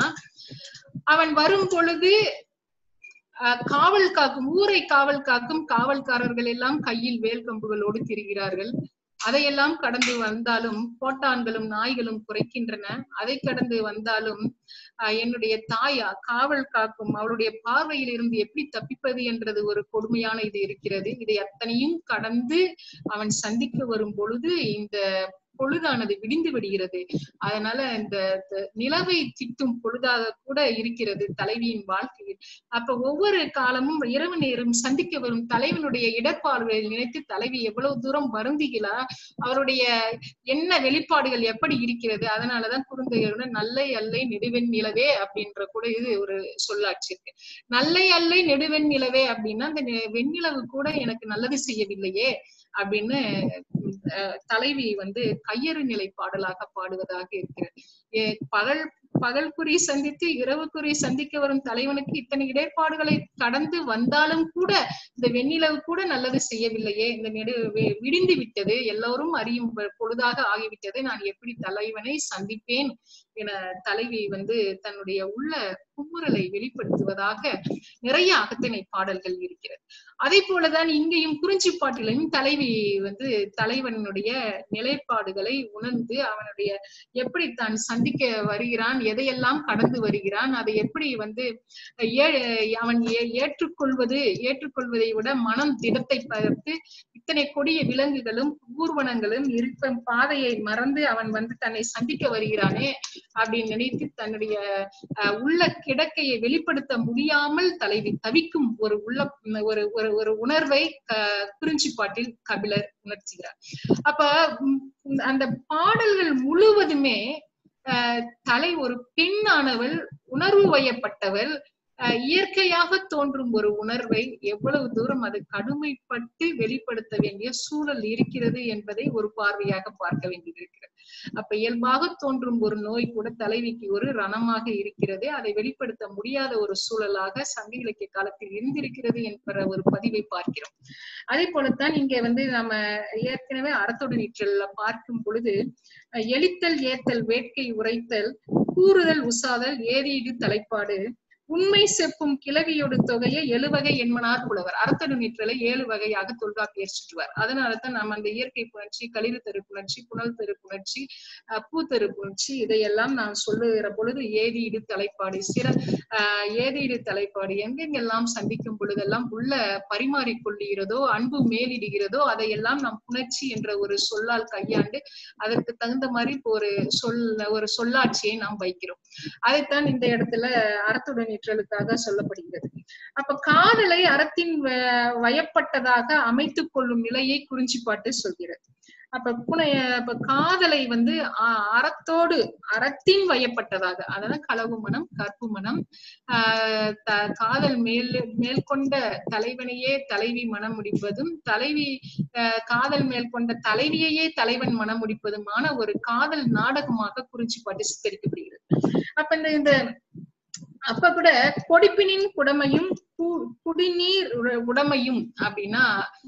அவன் வரும் பொழுது ஆஹ் காவல் காக்கும் ஊரை காவல் காக்கும் காவல்காரர்கள் எல்லாம் கையில் வேல் கம்புகளோடு திரிகிறார்கள் அதையெல்லாம் கடந்து வந்தாலும் கோட்டான்களும் நாய்களும் குறைக்கின்றன அதை கடந்து வந்தாலும் ஆஹ் என்னுடைய தாயா காவல் காக்கும் அவளுடைய பார்வையில் இருந்து எப்படி தப்பிப்பது என்றது ஒரு கொடுமையான இது இருக்கிறது இதை அத்தனையும் கடந்து அவன் சந்திக்க வரும் பொழுது இந்த பொழுதானது விடிந்து விடுகிறது அதனால இந்த இந்த நிலவை திட்டும் பொழுதாக கூட இருக்கிறது தலைவியின் வாழ்க்கையில் அப்ப ஒவ்வொரு காலமும் இரவு நேரம் சந்திக்க வரும் தலைவனுடைய இடர்பாடுகளை நினைத்து தலைவி எவ்வளவு தூரம் வருந்துகிறார் அவருடைய என்ன வெளிப்பாடுகள் எப்படி இருக்கிறது அதனாலதான் குறுந்தையருடன் நல்லை அல்லை நெடுவெண் நிலவே அப்படின்ற கூட இது ஒரு சொல்லாட்சி இருக்கு நல்லை அல்லை நெடுவெண் நிலவே அப்படின்னா அந்த நெ- வெண்ணிலவு கூட எனக்கு நல்லது செய்யவில்லையே அப்படின்னு உம், அஹ், தலைவி வந்து கையறு நிலை பாடலாக பாடுவதாக இருக்கிறது ஏ, பகல் பகல் குறி சந்தித்து இரவு குறி சந்திக்க வரும் தலைவனுக்கு இத்தனை இடர்பாடுகளை கடந்து வந்தாலும் கூட இந்த வெண்ணிலவு கூட நல்லது செய்யவில்லையே இந்த நெடு வி- விடிந்து விட்டது எல்லோரும் அறியும் பொ- பொழுதாக ஆகிவிட்டது நான் எப்படி தலைவனை சந்திப்பேன் என தலைவி வந்து தன்னுடைய உள்ள குமுறலை வெளிப்படுத்துவதாக நிறைய அகத்திணை பாடல்கள் இருக்கிறது அதே போலதான் இங்கேயும் குறிஞ்சிப்பாட்டிலையும் தலைவி வந்து தலைவனுடைய நிலைப்பாடுகளை உணர்ந்து அவனுடைய எப்படி தான் சந்திக்க வருகிறான் எதையெல்லாம் கடந்து வருகிறான் அதை எப்படி வந்து ஏ- அவன் ஏ- ஏற்றுக்கொள்வது ஏற்றுக்கொள்வதை விட மனம் திடத்தை பார்த்து இத்தனை கொடிய விலங்குகளும் ஊர்வனங்களும் இருப்ப பாதையை மறந்து அவன் வந்து தன்னை சந்திக்க வருகிறானே அப்படின்னு நினைத்து தன்னுடைய அஹ், உள்ள கிடக்கையை வெளிப்படுத்த முடியாமல் தலைவி தவிக்கும் ஒரு உள்ள ஒரு ஒரு ஒரு உணர்வை அஹ், குறிஞ்சிப்பாட்டில் கபிலர் உணர்த்துகிறார் அப்ப உம், அந்த பாடல்கள் முழுவதுமே அஹ், தலை ஒரு பெண்ணானவள் உணர்வு வயப்பட்டவள் அஹ், இயற்கையாக தோன்றும் ஒரு உணர்வை எவ்வளவு தூரம் அது கடுமைப்பட்டு வெளிப்படுத்த வேண்டிய சூழல் இருக்கிறது என்பதை ஒரு பார்வையாக பார்க்க வேண்டியது இருக்கிறது அப்ப இயல்பாக தோன்றும் ஒரு நோய் கூட தலைவிக்கு ஒரு ரணமாக இருக்கிறது அதை வெளிப்படுத்த முடியாத ஒரு சூழலாக சங்க இலக்கிய காலத்தில் இருந்திருக்கிறது என்கிற ஒரு பதிவை பார்க்கிறோம் அதே போலத்தான் இங்க வந்து நம்ம ஏற்கனவே அறத்தொடு நீற்றல்ல பார்க்கும் பொழுது அஹ், எளித்தல் ஏத்தல் வேட்கை உரைத்தல் கூறுதல் உசாதல் ஏதீடு தலைப்பாடு உண்மை செப்பும் கிளவியோடு தொகையை எழுவகை என்மனார் புலவர் அறத்தடு நீற்றலை ஏழு வகையாக தொல்காப்பியர் சுற்றுவார் அதனாலதான் நம்ம அந்த இயற்கை புணர்ச்சி களிறு தெரு புணர்ச்சி புனல் தெரு புணர்ச்சி அஹ், பூத்தெரு புணர்ச்சி இதையெல்லாம் நான் சொல்லுகிற பொழுது ஏதீடு தலைப்பாடு சிற ஆஹ் ஏதீடு தலைப்பாடு எங்கெங்கெல்லாம் சந்திக்கும் பொழுதெல்லாம் உள்ள பரிமாறிக் கொள்ளுகிறதோ அன்பு மேலிடுகிறதோ அதையெல்லாம் நாம் புணர்ச்சி என்ற ஒரு சொல்லால் கையாண்டு அதற்கு தகுந்த மாதிரி இப்போ ஒரு சொல் ஒரு சொல்லாட்சியை நாம் வைக்கிறோம் அதைத்தான் இந்த இடத்துல அறத்துடன் நீற்றலுக்காக சொல்லப்படுகிறது அப்ப காதலை அறத்தின் வ- வயப்பட்டதாக அமைத்துக் கொள்ளும் நிலையை குறிஞ்சிப்பாட்டு சொல்கிறது அப்ப புனைய அப்ப காதலை வந்து அ- அறத்தோடு அறத்தின் வயப்பட்டதாக அதாவது களவு மனம் கற்பு மனம் ஆஹ் த- காதல் மேல் மேற்கொண்ட தலைவனையே தலைவி மனம் முடிப்பதும் தலைவி ஆஹ் காதல் மேல் கொண்ட தலைவியையே தலைவன் மனம் முடிப்பதுமான ஒரு காதல் நாடகமாக குறிஞ்சிப்பாட்டு சித்தரிக்கப்படுகிறது அப்ப இந்த இந்த அப்ப கூட கொடிப்பினின் குடமையும் கு- குடிநீர் உட- உடைமையும் அப்படின்னா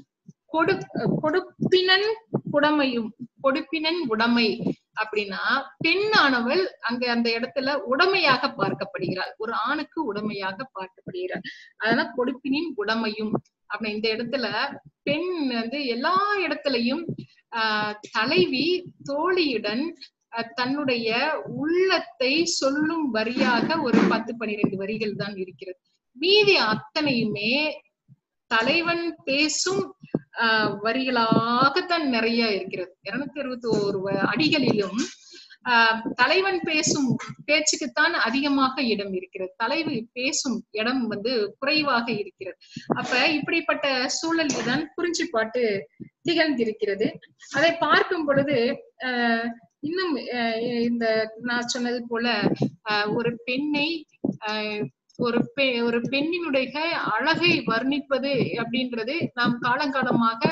கொடு கொடுப்பினன் குடமையும் கொடுப்பினன் உடைமை அப்படின்னா பெண்ணானவள் அங்க அந்த இடத்துல உடைமையாக பார்க்கப்படுகிறாள் ஒரு ஆணுக்கு உடைமையாக பார்க்கப்படுகிறாள் அதனால கொடுப்பினின் உடைமையும் அப்படி இந்த இடத்துல பெண் வந்து எல்லா இடத்துலயும் ஆஹ் தலைவி தோழியுடன் அஹ் தன்னுடைய உள்ளத்தை சொல்லும் வரியாக ஒரு பத்து பன்னிரெண்டு வரிகள் தான் இருக்கிறது மீதி அத்தனையுமே தலைவன் பேசும் ஆஹ் வரிகளாகத்தான் நிறைய இருக்கிறது இருநூத்தி அறுபத்தி ஒரு அடிகளிலும் ஆஹ் தலைவன் பேசும் பேச்சுக்குத்தான் அதிகமாக இடம் இருக்கிறது தலைவி பேசும் இடம் வந்து குறைவாக இருக்கிறது அப்ப இப்படிப்பட்ட சூழலில் தான் குறிஞ்சிப்பாட்டு திகழ்ந்திருக்கிறது அதை பார்க்கும் பொழுது ஆஹ் இன்னும் ஆஹ் இந்த நான் சொன்னது போல ஆஹ் ஒரு பெண்ணை ஆஹ் ஒரு பெ ஒரு பெண்ணினுடைய அழகை வர்ணிப்பது அப்படின்றது நாம் காலங்காலமாக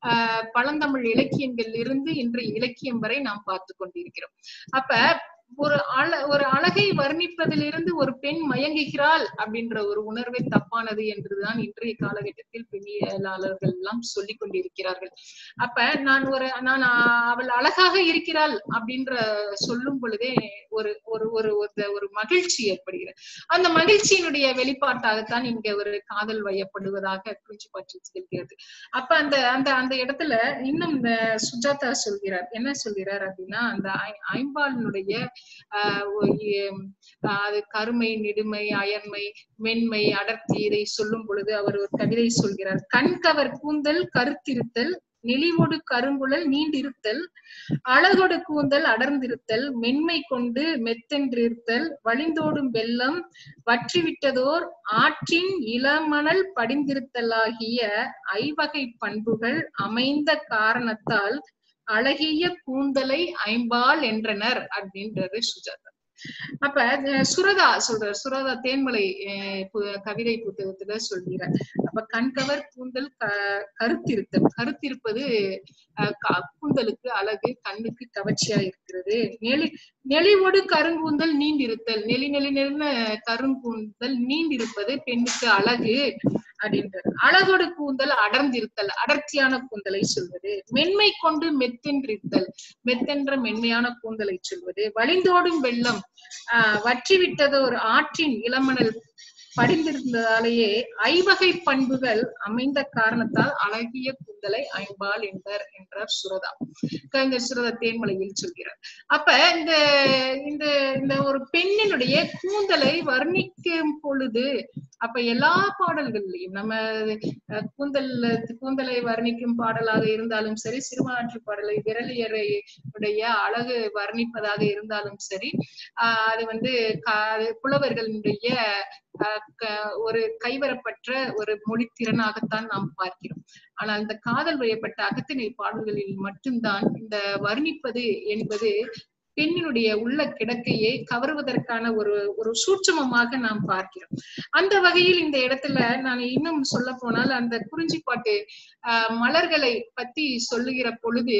ஆஹ் பழந்தமிழ் இலக்கியங்கள் இருந்து இன்றைய இலக்கியம் வரை நாம் பார்த்து கொண்டிருக்கிறோம் அப்ப ஒரு அழ ஒரு அழகை வர்ணிப்பதிலிருந்து ஒரு பெண் மயங்குகிறாள் அப்படின்ற ஒரு உணர்வே தப்பானது என்றுதான் இன்றைய காலகட்டத்தில் பெண்ணியலாளர்கள் எல்லாம் சொல்லிக் கொண்டிருக்கிறார்கள் அப்ப நான் ஒரு நான் ஆஹ் அவள் அழகாக இருக்கிறாள் அப்படின்ற சொல்லும் பொழுதே ஒரு ஒரு ஒரு ஒரு ஒரு மகிழ்ச்சி ஏற்படுகிறது அந்த மகிழ்ச்சியினுடைய வெளிப்பாட்டாகத்தான் இங்க ஒரு காதல் வயப்படுவதாக குறிச்சு பற்றி செல்கிறது அப்ப அந்த அந்த அந்த இடத்துல இன்னும் இந்த சுஜாதா சொல்கிறார் என்ன சொல்கிறார் அப்படின்னா அந்த ஐ- ஐம்பாலினுடைய ஆஹ் ஒ- எம், ஆஹ் அது கருமை நெடுமை அயன்மை மென்மை அடர்த்தி இதை சொல்லும் பொழுது அவர் ஒரு கவிதை சொல்கிறார் கண்கவர் கூந்தல் கருத்திருத்தல் நெளிவொடு கருங்குழல் நீண்டிருத்தல் அழகொடு கூந்தல் அடர்ந்திருத்தல் மென்மை கொண்டு மெத்தென்றிருத்தல் வழிந்தோடும் வெள்ளம் வற்றிவிட்டதோர் ஆற்றின் இளமணல் படிந்திருத்தலாகிய ஐவகை பண்புகள் அமைந்த காரணத்தால் அழகிய கூந்தலை ஐம்பால் என்றனர் அப்படின்றது சுஜாதா அப்ப அஹ் சுரதா சொல்றார் சுரதா தேன்மலை அஹ் பு- கவிதை புத்தகத்துல சொல்கிறார் அப்ப கண்கவர் கூந்தல் க கருத்திருத்தல் கருத்திருப்பது அஹ் க- கூந்தலுக்கு அழகு கண்ணுக்கு கவர்ச்சியா இருக்கிறது நெளி நெளிவோடு கருங்கூந்தல் நீண்டிருத்தல் நெளி நெளி நெளின கருங்கூந்தல் நீண்டிருப்பது பெண்ணுக்கு அழகு அப்படின்றது அழகோடு கூந்தல் அடர்ந்திருத்தல் அடர்த்தியான கூந்தலை சொல்வது மென்மை கொண்டு மெத்தென்றிருத்தல் மெத்தென்ற மென்மையான கூந்தலை சொல்வது வழிந்தோடும் வெள்ளம் ஆஹ் வற்றிவிட்டது ஒரு ஆற்றின் இளமணல் படிந்திருந்ததாலேயே ஐவகை பண்புகள் அமைந்த காரணத்தால் அழகிய கூந்தலை ஐம்பால் என்பர் என்றார் சுரதா கவிஞர் சுரதா தேன்மலையில் சொல்கிறார் அப்ப இந்த இந்த இந்த ஒரு பெண்ணினுடைய கூந்தலை வர்ணிக்கும் பொழுது அப்ப எல்லா பாடல்கள்லயும் நம்ம அஹ், கூந்தல் கூந்தலை வர்ணிக்கும் பாடலாக இருந்தாலும் சரி சிறுமாற்று பாடலை விரலியரை உடைய அழகு வர்ணிப்பதாக இருந்தாலும் சரி ஆஹ் அது வந்து கா- புலவர்களுடைய ஆஹ் க- ஒரு கைவரப்பற்ற ஒரு மொழித்திறனாகத்தான் நாம் பார்க்கிறோம் ஆனால் இந்த காதல் வயப்பட்ட அகத்திணை பாடல்களில் மட்டும்தான் இந்த வர்ணிப்பது என்பது பெண்ணினுடைய உள்ள கிடக்கையை கவருவதற்கான ஒரு ஒரு சூட்சமமாக நாம் பார்க்கிறோம் அந்த வகையில் இந்த இடத்துல நான் இன்னும் சொல்ல போனால் அந்த குறிஞ்சிப்பாட்டு ஆஹ் மலர்களை பத்தி சொல்லுகிற பொழுது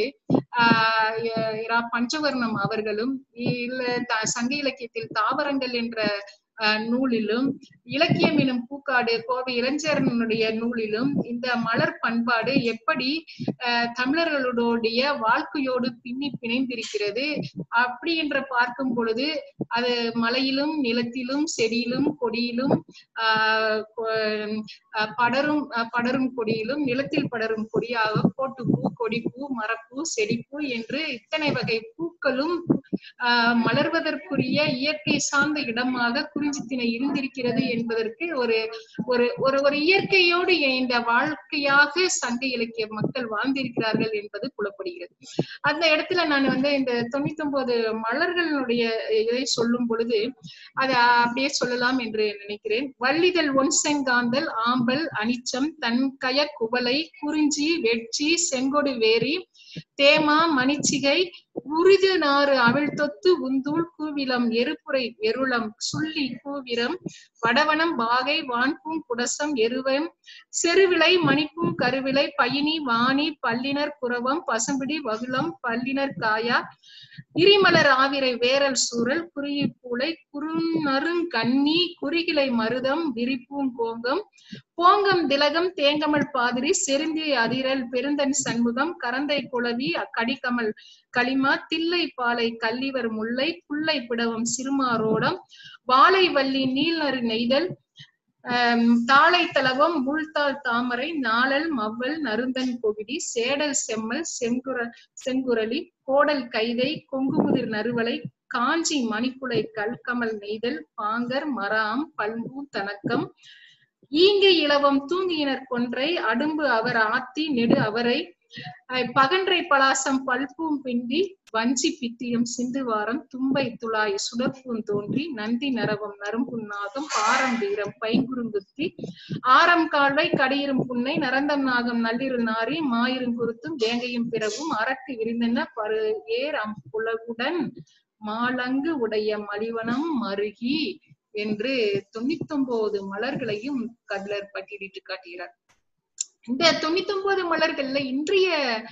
ஆஹ் எ- இரா பஞ்சவர்ணம் அவர்களும் இல்ல த- சங்க இலக்கியத்தில் தாவரங்கள் என்ற ஆஹ் நூலிலும் இலக்கியம் எனும் பூக்காடு கோவை இளைஞரனுடைய நூலிலும் இந்த மலர் பண்பாடு எப்படி ஆஹ் தமிழர்களுடைய வாழ்க்கையோடு பின்னி பிணைந்திருக்கிறது அப்படி என்று பார்க்கும் பொழுது அது மலையிலும் நிலத்திலும் செடியிலும் கொடியிலும் ஆஹ் கொ- ஆஹ் படரும் ஆஹ் படரும் கொடியிலும் நிலத்தில் படரும் கொடியாக கோட்டுப்பூ கொடிப்பூ மரப்பூ செடிப்பூ என்று இத்தனை வகை பூக்களும் ஆஹ் மலர்வதற்குரிய இயற்கை சார்ந்த இடமாக குறிஞ்சித்திணை இருந்திருக்கிறது என்பதற்கு ஒரு ஒரு ஒரு ஒரு இயற்கையோடு இந்த வாழ்க்கையாக சங்க இலக்கிய மக்கள் வாழ்ந்திருக்கிறார்கள் என்பது புலப்படுகிறது அந்த இடத்துல நான் வந்து இந்த தொண்ணூத்தி ஒன்பது மலர்களுடைய இதை சொல்லும் பொழுது அதை அப்படியே சொல்லலாம் என்று நினைக்கிறேன் வள்ளிதழ் ஒன் செங்காந்தல் ஆம்பல் அனிச்சம் தன்கய குவளை குறிஞ்சி வெட்சி செங்கொடு வேரி தேமா மணிச்சிகை உருது நாறு அவிழ்த்தொத்து உந்தூள் கூவிலம் எருப்புரை எருளம் சுள்ளி கூவிரம் வடவனம் பாகை வான்பூங் குடசம் எருவம் செருவிலை மணிப்பூங் கருவிலை பயனி வாணி பல்லினர் குரவம் பசும்பிடி வகுளம் பல்லினர் காயா இரிமலர் ஆவிரை வேரல் சூரல் குறியிப்பூளை குறுநறுங்கண்ணி குறிகிலை மருதம் விரிப்பூங் கோங்கம் போங்கம் திலகம் தேங்கமல் பாதிரி செருந்தி அதிரல் பெருந்தன் சண்முகம் கரந்தை குளவி கடிகமல் களிமா தில்லை பாலை கல்லிவர் முல்லை புல்லை பிடவம் சிறுமாரோடம் வாழை வள்ளி நீல்நறு நெய்தல் ஆஹ் தாளை தலவம் முள்தாள் தாமரை நாளல் மவ்வல் நருந்தன் கொகிடி சேடல் செம்மல் செங்குர செங்குரலி கோடல் கைதை கொங்குமுதிர் நறுவலை காஞ்சி மணிக்குலை கல்கமல் நெய்தல் பாங்கர் மராம் பல்பூ தனக்கம் ஈங்கை இளவம் தூங்கியினர் கொன்றை அடும்பு அவர் ஆத்தி நெடு அவரை அஹ் பகன்றை பலாசம் பல்பூம் பிண்டி வஞ்சி பித்தியம் சிந்துவாரம் தும்பை துளாய் சுடற்பூன் தோன்றி நந்தி நரவம் நரும்புன்னாகம் பாரம் வீரம் பைங்குறுங்குத்தி ஆரம் கால்வை கடியிரும் புன்னை நரந்தம் நாகம் நள்ளிரு நாரி மாயிரும் குருத்தும் வேங்கையும் பிறவும் அரக்கு விரிந்தன பரு ஏர் அம்புலகுடன் மாலங்கு உடைய மலிவனம் மருகி என்று தொண்ணூத்தி ஒன்பது மலர்களையும் கபிலர் பட்டியலிட்டு காட்டுகிறார் இந்த தொண்ணூத்தி ஒன்பது மலர்கள்ல இன்றைய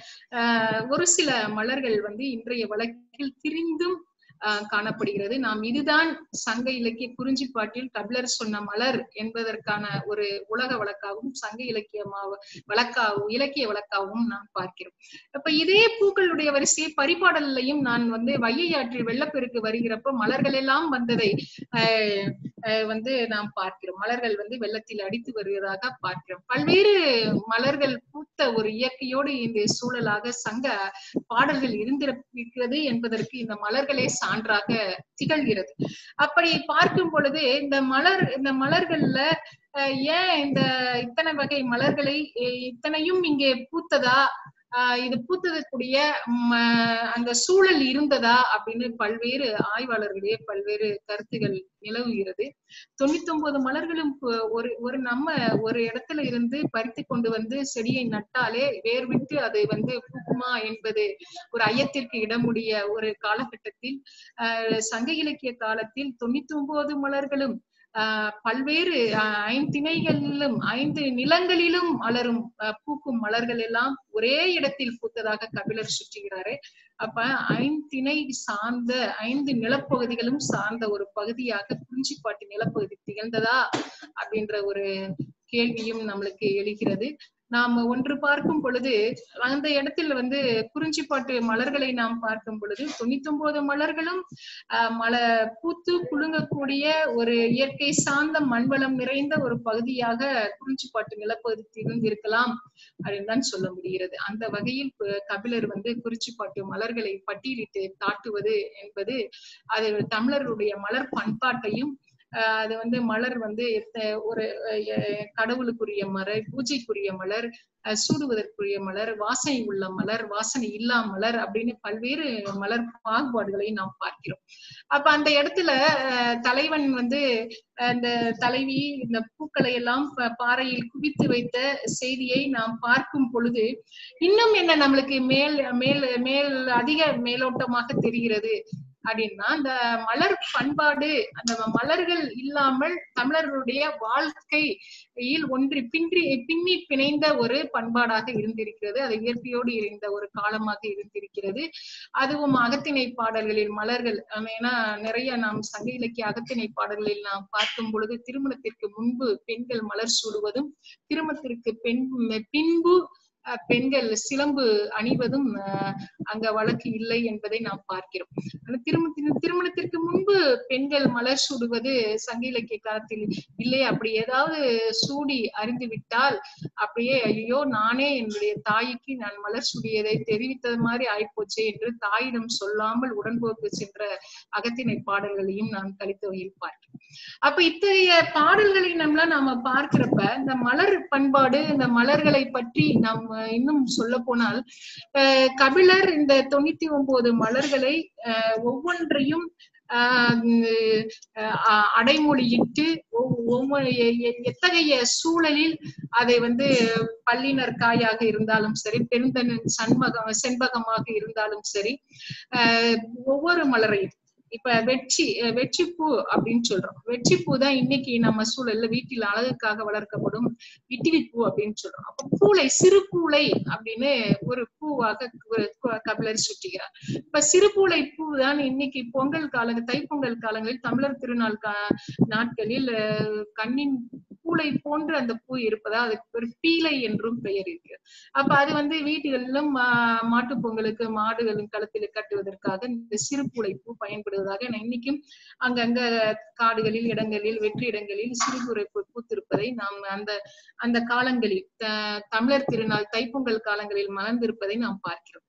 ஆஹ் ஒரு சில மலர்கள் வந்து இன்றைய வழக்கில் திரிந்தும் ஆஹ் காணப்படுகிறது நாம் இதுதான் சங்க இலக்கிய குறிஞ்சிப்பாட்டில் கபிலர் சொன்ன மலர் என்பதற்கான ஒரு உலக வழக்காகவும் சங்க இலக்கியமா வழக்காகவும் இலக்கிய வழக்காகவும் நாம் பார்க்கிறோம் அப்ப இதே பூக்களுடைய வரிசையை பரிபாடல்லையும் நான் வந்து வையையாற்றில் வெள்ளப்பெருக்கு வருகிறப்ப மலர்கள் எல்லாம் வந்ததை ஆஹ் ஆஹ் வந்து நாம் பார்க்கிறோம் மலர்கள் வந்து வெள்ளத்தில் அடித்து வருவதாக பார்க்கிறோம் பல்வேறு மலர்கள் பூத்த ஒரு இயற்கையோடு இந்த சூழலாக சங்க பாடல்கள் இருந்திருக்கிறது என்பதற்கு இந்த மலர்களே சான்றாக திகழ்கிறது அப்படி பார்க்கும் பொழுது இந்த மலர் இந்த மலர்கள்ல அஹ், ஏன் இந்த இத்தனை வகை மலர்களை அஹ், இத்தனையும் இங்கே பூத்ததா ஆஹ் இது பூத்ததற்குரிய ம், ஆஹ் அந்த சூழல் இருந்ததா அப்படின்னு பல்வேறு ஆய்வாளர்களுடைய பல்வேறு கருத்துகள் நிலவுகிறது தொண்ணூத்தி ஒன்பது மலர்களும் பு- ஒரு ஒரு நம்ம ஒரு இடத்துல இருந்து பறித்து கொண்டு வந்து செடியை நட்டாலே வேர் விட்டு அது வந்து பூக்குமா என்பது ஒரு ஐயத்திற்கு இடமுடைய ஒரு காலகட்டத்தில் ஆஹ் சங்க இலக்கிய காலத்தில் தொண்ணூத்தி ஒன்பது மலர்களும் ஆஹ் பல்வேறு ஆஹ் ஐந்திணைகளிலும் ஐந்து நிலங்களிலும் மலரும் ஆஹ் பூக்கும் மலர்கள் எல்லாம் ஒரே இடத்தில் பூத்ததாக கபிலர் சுற்றுகிறாரு அப்ப ஐந்திணை சார்ந்த ஐந்து நிலப்பகுதிகளும் சார்ந்த ஒரு பகுதியாக குறிஞ்சிப்பாட்டு நிலப்பகுதி திகழ்ந்ததா அப்படின்ற ஒரு கேள்வியும் நம்மளுக்கு எழுகிறது நாம ஒன்று பார்க்கும் பொழுது அந்த இடத்தில் வந்து குறிஞ்சிப்பாட்டு மலர்களை நாம் பார்க்கும் பொழுது தொண்ணூத்தி ஒன்பது மலர்களும் ஆஹ் மல பூத்து குலுங்கக்கூடிய ஒரு இயற்கை சார்ந்த மண்வளம் நிறைந்த ஒரு பகுதியாக குறிஞ்சிப்பாட்டு நிலப்பகுதி திகழ்ந்திருக்கலாம் அப்படின்னு தான் சொல்ல முடிகிறது அந்த வகையில் கு- கபிலர் வந்து குறிச்சிப்பாட்டு மலர்களை பட்டியலிட்டு காட்டுவது என்பது அது தமிழருடைய மலர் பண்பாட்டையும் ஆஹ் அது வந்து மலர் வந்து எத்த- ஒரு அஹ், கடவுளுக்குரிய மலர் பூஜைக்குரிய மலர் அஹ், சூடுவதற்குரிய மலர் வாசனை உள்ள மலர் வாசனை இல்லா மலர் அப்படின்னு பல்வேறு மலர் பாகுபாடுகளை நாம் பார்க்கிறோம் அப்ப அந்த இடத்துல அஹ், தலைவன் வந்து அந்த தலைவி இந்த பூக்களை எல்லாம் ப- பாறையில் குவித்து வைத்த செய்தியை நாம் பார்க்கும் பொழுது இன்னும் என்ன நம்மளுக்கு மேல் மேல் மேல் அதிக மேலோட்டமாக தெரிகிறது அப்படின்னா அந்த மலர் பண்பாடு அந்த மலர்கள் இல்லாமல் தமிழர்களுடைய வாழ்க்கையில் ஒன்றி பின்றி பின்னி பிணைந்த ஒரு பண்பாடாக இருந்திருக்கிறது அது இயற்கையோடு இருந்த ஒரு காலமாக இருந்திருக்கிறது அதுவும் அகத்திணை பாடல்களில் மலர்கள் ஆஹ் ஏன்னா நிறைய நாம் சங்க இலக்கிய அகத்திணை பாடல்களில் நாம் பார்க்கும் பொழுது திருமணத்திற்கு முன்பு பெண்கள் மலர் சூடுவதும் திருமணத்திற்கு பெண் பின்பு அஹ், பெண்கள் சிலம்பு அணிவதும் அஹ், அங்க வழக்கு இல்லை என்பதை நாம் பார்க்கிறோம் ஆனா திருமணத்தின் திருமணத்திற்கு முன்பு பெண்கள் மலர் சூடுவது சங்க இலக்கிய காலத்தில் இல்லை அப்படி ஏதாவது சூடி அறிந்து விட்டால் அப்படியே ஐயோ நானே என்னுடைய தாய்க்கு நான் மலர் சூடியதை தெரிவித்தது மாதிரி ஆயிப்போச்சே என்று தாயிடம் சொல்லாமல் உடன்போக்கு சென்ற அகத்திணை பாடல்களையும் நான் கழித்த வகையில் பார்க்கிறேன் அப்ப இத்தகைய பாடல்களை நம்மள நாம பார்க்கிறப்ப இந்த மலர் பண்பாடு இந்த மலர்களை பற்றி நாம் அஹ், இன்னும் சொல்ல போனால் அஹ், கபிலர் இந்த தொண்ணூத்தி ஒன்பது மலர்களை அஹ், ஒவ்வொன்றையும் ஆஹ் உம் அஹ் அடைமொழியிட்டு ஒவ்- ஒவ்வொரு எ- எ- எத்தகைய சூழலில் அதை வந்து பல்லினர் காயாக இருந்தாலும் சரி பெருந்தன் சண்பகம் செண்பகமாக இருந்தாலும் சரி ஆஹ் ஒவ்வொரு மலரையும் இப்ப வெற்றி அஹ் வெற்றி பூ அப்படின்னு சொல்றோம் வெற்றி பூ தான் இன்னைக்கு நம்ம சூழல்ல வீட்டில் அழகுக்காக வளர்க்கப்படும் இட்டிலி பூ அப்படின்னு சொல்றோம் அப்ப பூளை சிறு பூளை அப்படின்னு ஒரு பூவாக கு- கு- கபிலர் சுற்றுகிறார் இப்ப சிறுபூளை பூ தான் இன்னைக்கு பொங்கல் காலங்கள் தைப்பொங்கல் காலங்களில் தமிழர் திருநாள் கா நாட்களில் அஹ், கண்ணின் பூளை போன்று அந்த பூ இருப்பதா அதுக்கு ஒரு பீலை என்றும் பெயர் இருக்கு அப்ப அது வந்து வீடுகளிலும் மா- மாட்டுப் பொங்கலுக்கு மாடுகளின் களத்தில் கட்டுவதற்காக இந்த சிறுபூளை பூ பயன்படுவதாக நான் இன்னைக்கும் அங்கங்க காடுகளில் இடங்களில் வெற்றி இடங்களில் சிறுபூரை பூ பூத்திருப்பதை நாம் அந்த அந்த காலங்களில் த- தமிழர் திருநாள் தைப்பொங்கல் காலங்களில் மலர்ந்திருப்பதை நாம் பார்க்கிறோம்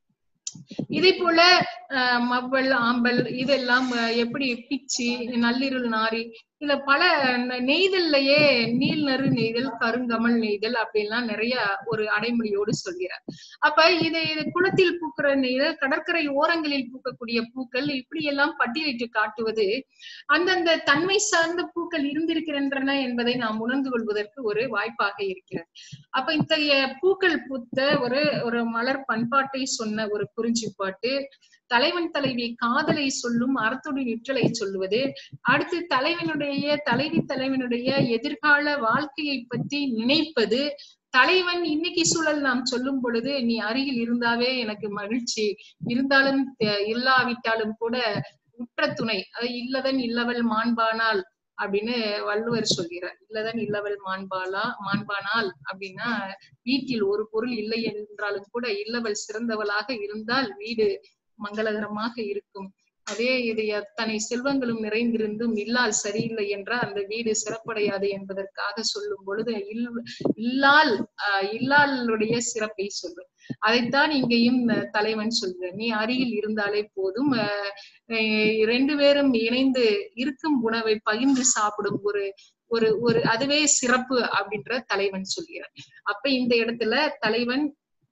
இதே போல அஹ், மவ்வல் ஆம்பல் இதெல்லாம் அஹ், எப்படி பிச்சி நள்ளிருள் நாரி இதுல பல ந- நெய்தல்லையே நீல் நறு நெய்தல் கருங்கமல் நெய்தல் அப்படின்லாம் நிறைய ஒரு அடைமொழியோடு சொல்கிறார் அப்ப இது இது குளத்தில் பூக்கிற நெய்தல் கடற்கரை ஓரங்களில் பூக்கக்கூடிய பூக்கள் இப்படி எல்லாம் பட்டியலிட்டு காட்டுவது அந்தந்த தன்மை சார்ந்த பூக்கள் இருந்திருக்கின்றன என்பதை நாம் உணர்ந்து கொள்வதற்கு ஒரு வாய்ப்பாக இருக்கிறது அப்ப இத்தகைய பூக்கள் பூத்த ஒரு ஒரு மலர் பண்பாட்டை சொன்ன ஒரு குறிஞ்சிப்பாட்டு தலைவன் தலைவி காதலை சொல்லும் அறத்தொடு நிற்றலை சொல்லுவது அடுத்து தலைவனுடைய தலைவி தலைவனுடைய எதிர்கால வாழ்க்கையை பற்றி நினைப்பது தலைவன் இன்னைக்கு சூழல் நாம் சொல்லும் பொழுது நீ அருகில் இருந்தாவே எனக்கு மகிழ்ச்சி இருந்தாலும் தெ- இல்லாவிட்டாலும் கூட உற்ற துணை அது இல்லதன் இல்லவள் மாண்பானால் அப்படின்னு வள்ளுவர் சொல்கிறார் இல்லதன் இல்லவள் மாண்பாலா மாண்பானால் அப்படின்னா வீட்டில் ஒரு பொருள் இல்லை என்றாலும் கூட இல்லவள் சிறந்தவளாக இருந்தால் வீடு மங்களகரமாக இருக்கும் அதே இது எத்தனை செல்வங்களும் நிறைந்திருந்தும் இல்லால் சரியில்லை என்றால் அந்த வீடு சிறப்படையாது என்பதற்காக சொல்லும் பொழுது இல் இல்லால் ஆஹ் இல்லாளுடைய சிறப்பை சொல்லும் அதைத்தான் இங்கேயும் அஹ், தலைவன் சொல்கிறார் நீ அருகில் இருந்தாலே போதும் ஆஹ் அஹ் ரெண்டு பேரும் இணைந்து இருக்கும் உணவை பகிர்ந்து சாப்பிடும் ஒரு ஒரு ஒரு அதுவே சிறப்பு அப்படின்ற தலைவன் சொல்கிறார் அப்ப இந்த இடத்துல தலைவன்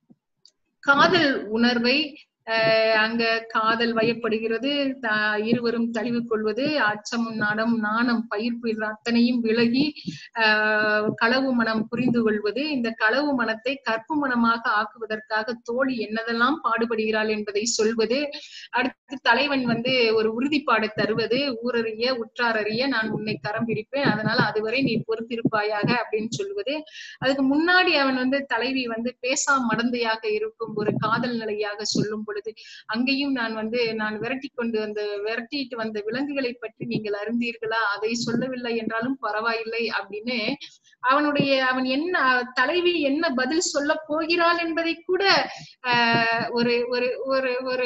காதல் உணர்வை ஆஹ் அங்க காதல் வயப்படுகிறது த- இருவரும் தழுவி கொள்வது அச்சமும் நாடம் நாணம் பயிர்ப்பு இது அத்தனையும் விலகி ஆஹ் களவு மனம் புரிந்து கொள்வது இந்த களவு மனத்தை கற்பு மனமாக ஆக்குவதற்காக தோழி என்னதெல்லாம் பாடுபடுகிறாள் என்பதை சொல்வது அடுத்து தலைவன் வந்து ஒரு உறுதிப்பாடு தருவது ஊரறிய உற்றாரறிய நான் உன்னை கரம் பிடிப்பேன் அதனால அதுவரை நீ பொறுத்திருப்பாயாக அப்படின்னு சொல்வது அதுக்கு முன்னாடி அவன் வந்து தலைவி வந்து பேசா மடந்தையாக இருக்கும் ஒரு காதல் நிலையாக சொல்லும் பொழுது அங்கேயும் நான் வந்து நான் விரட்டி கொண்டு வந்த விரட்டிட்டு வந்த விலங்குகளை பற்றி நீங்கள் அறிந்தீர்களா அதை சொல்லவில்லை என்றாலும் பரவாயில்லை அப்படின்னு அவனுடைய அவன் என்ன தலைவி என்ன பதில் சொல்ல போகிறாள் என்பதை கூட ஆஹ் ஒரு ஒரு ஒரு ஒரு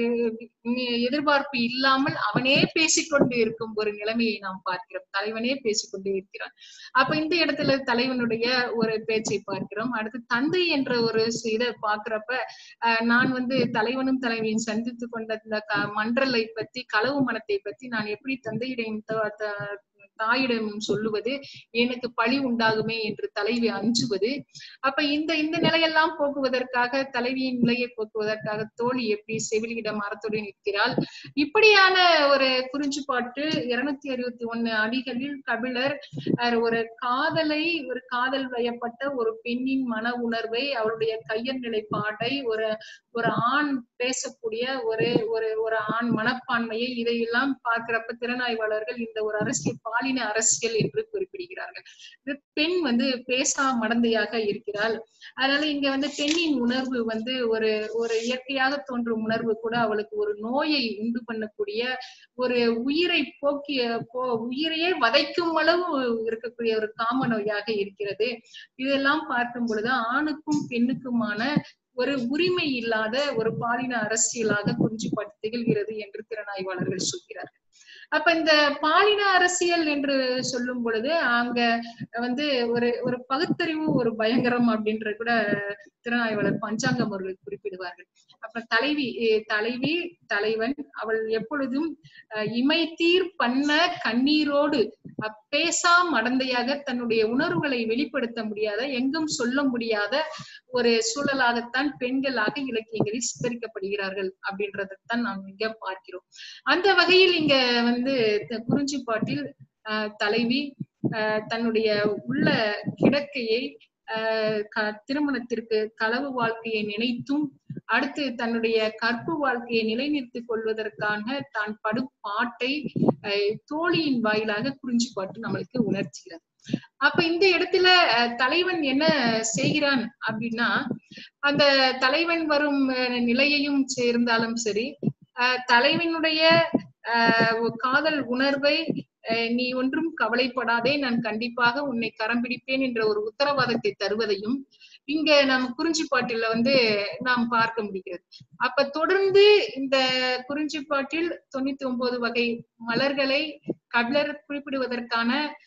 எதிர்பார்ப்பு இல்லாமல் அவனே பேசிக்கொண்டு இருக்கும் ஒரு நிலைமையை நாம் பார்க்கிறோம் தலைவனே பேசிக்கொண்டே இருக்கிறான் அப்ப இந்த இடத்துல தலைவனுடைய ஒரு பேச்சை பார்க்கிறோம் அடுத்து தந்தை என்ற ஒரு இதை பாக்குறப்ப ஆஹ் நான் வந்து தலைவனும் தலைவியும் சந்தித்து கொண்ட இந்த க- மன்றலை பத்தி களவு மனத்தை பத்தி நான் எப்படி தந்தையிடம் த- த- தாயிடம் சொல்லுவது எனக்கு பழி உண்டாகுமே என்று தலைவி அஞ்சுவது அப்ப இந்த இந்த நிலையெல்லாம் போக்குவதற்காக தலைவியின் நிலையை போக்குவதற்காக தோழி எப்படி செவிலியிடம் மரத்துடன் நிற்கிறாள் இப்படியான ஒரு குறிஞ்சிப்பாட்டு இருநூத்தி அறுபத்தி ஒண்ணு அடிகளில் கபிலர் அஹ், ஒரு காதலை ஒரு காதல் வயப்பட்ட ஒரு பெண்ணின் மன உணர்வை அவருடைய கையல் நிலைப்பாட்டை ஒரு ஒரு ஆண் பேசக்கூடிய ஒரு ஒரு ஒரு ஆண் மனப்பான்மையை இதையெல்லாம் பார்க்கிறப்ப திறனாய்வாளர்கள் இந்த ஒரு அரசியல் பாலின அரசியல் என்று குறிப்பிடுகிறார்கள் இது பெண் வந்து பேசா மடந்தையாக இருக்கிறாள் அதனால இங்க வந்து பெண்ணின் உணர்வு வந்து ஒரு ஒரு இயற்கையாக தோன்றும் உணர்வு கூட அவளுக்கு ஒரு நோயை உண்டு பண்ணக்கூடிய ஒரு உயிரை போக்கிய போ உயிரையே வதைக்கும் அளவு இருக்கக்கூடிய ஒரு காம நோயாக இருக்கிறது இதெல்லாம் பார்க்கும் பொழுது ஆணுக்கும் பெண்ணுக்குமான ஒரு உரிமை இல்லாத ஒரு பாலின அரசியலாக குறிஞ்சிப்பாட்டு திகழ்கிறது என்று திறனாய்வாளர்கள் சொல்கிறார்கள் அப்ப இந்த பாலின அரசியல் என்று சொல்லும் பொழுது அங்க வந்து ஒரு ஒரு பகுத்தறிவு ஒரு பயங்கரம் அப்படின்ற கூட திறனாய்வாளர் பஞ்சாங்கம் அவர்கள் குறிப்பிடுவார்கள் அப்ப தலைவி eh, தலைவி தலைவன் அவள் எப்பொழுதும் அஹ், இமைத்தீர் பண்ண கண்ணீரோடு அப்பேசா மடந்தையாக தன்னுடைய உணர்வுகளை வெளிப்படுத்த முடியாத எங்கும் சொல்ல முடியாத ஒரு சூழலாகத்தான் பெண்களாக இலக்கியங்களில் சித்தரிக்கப்படுகிறார்கள் அப்படின்றதைத்தான் நாம் இங்க பார்க்கிறோம் அந்த வகையில் இங்க வந்து த- குறிஞ்சிப்பாட்டில் ஆஹ் தலைவி ஆஹ் தன்னுடைய உள்ள கிடக்கையை ஆஹ் க- திருமணத்திற்கு களவு வாழ்க்கையை நினைத்தும் அடுத்து தன்னுடைய கற்பு வாழ்க்கையை நிலைநிறுத்திக் கொள்வதற்காக தான் படும் பாட்டை ஆஹ் தோழியின் வாயிலாக குறிஞ்சிப்பாட்டு நம்மளுக்கு உணர்த்துகிறது அப்ப இந்த இடத்துல அஹ், தலைவன் என்ன செய்கிறான் அப்படின்னா அந்த தலைவன் வரும் அஹ், நிலையையும் சேர்ந்தாலும் சரி அஹ், தலைவனுடைய ஆஹ், ஒரு காதல் உணர்வை அஹ், நீ ஒன்றும் கவலைப்படாதே நான் கண்டிப்பாக உன்னை கரம் பிடிப்பேன் என்ற ஒரு உத்தரவாதத்தை தருவதையும் இங்க நாம் குறிஞ்சிப்பாட்டில வந்து நாம் பார்க்க முடிகிறது அப்ப தொடர்ந்து இந்த குறிஞ்சிப்பாட்டில் தொண்ணூத்தி ஒன்பது வகை மலர்களை கபிலர் குறிப்பிடுவதற்கான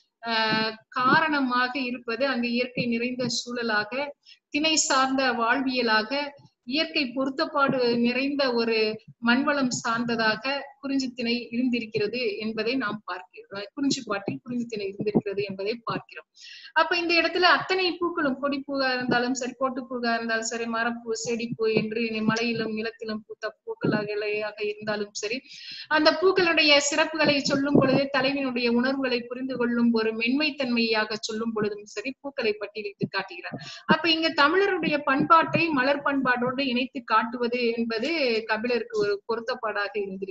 ஆஹ் காரணமாக இருப்பது அங்கு இயற்கை நிறைந்த சூழலாக திணை சார்ந்த வாழ்வியலாக இயற்கை பொருத்தப்பாடு நிறைந்த ஒரு மண்வளம் சார்ந்ததாக குறிஞ்சி திணை இருந்திருக்கிறது என்பதை நாம் பார்க்கிறோம் குறிஞ்சி பாட்டில் குறிஞ்சி திணை இருந்திருக்கிறது என்பதை பார்க்கிறோம் அப்ப இந்த இடத்துல அத்தனை பூக்களும் கொடிப்பூவா இருந்தாலும் சரி கோட்டுப்பூவா இருந்தாலும் சரி மரப்பூ செடிப்பூ என்று மலையிலும் நிலத்திலும் பூத்த பூக்களாக இருந்தாலும் சரி அந்த பூக்களுடைய சிறப்புகளை சொல்லும் பொழுது தலைவனுடைய உணர்வுகளை புரிந்து கொள்ளும் ஒரு மென்மைத்தன்மையாக சொல்லும் பொழுதும் சரி பூக்களை பட்டியலிட்டு காட்டுகிறார் அப்ப இங்க தமிழருடைய பண்பாட்டை மலர் பண்பாட்டோடு இணைத்து காட்டுவது என்பது கபிலருக்கு ஒரு பொருத்தப்பாடாக இருந்திருக்கிறது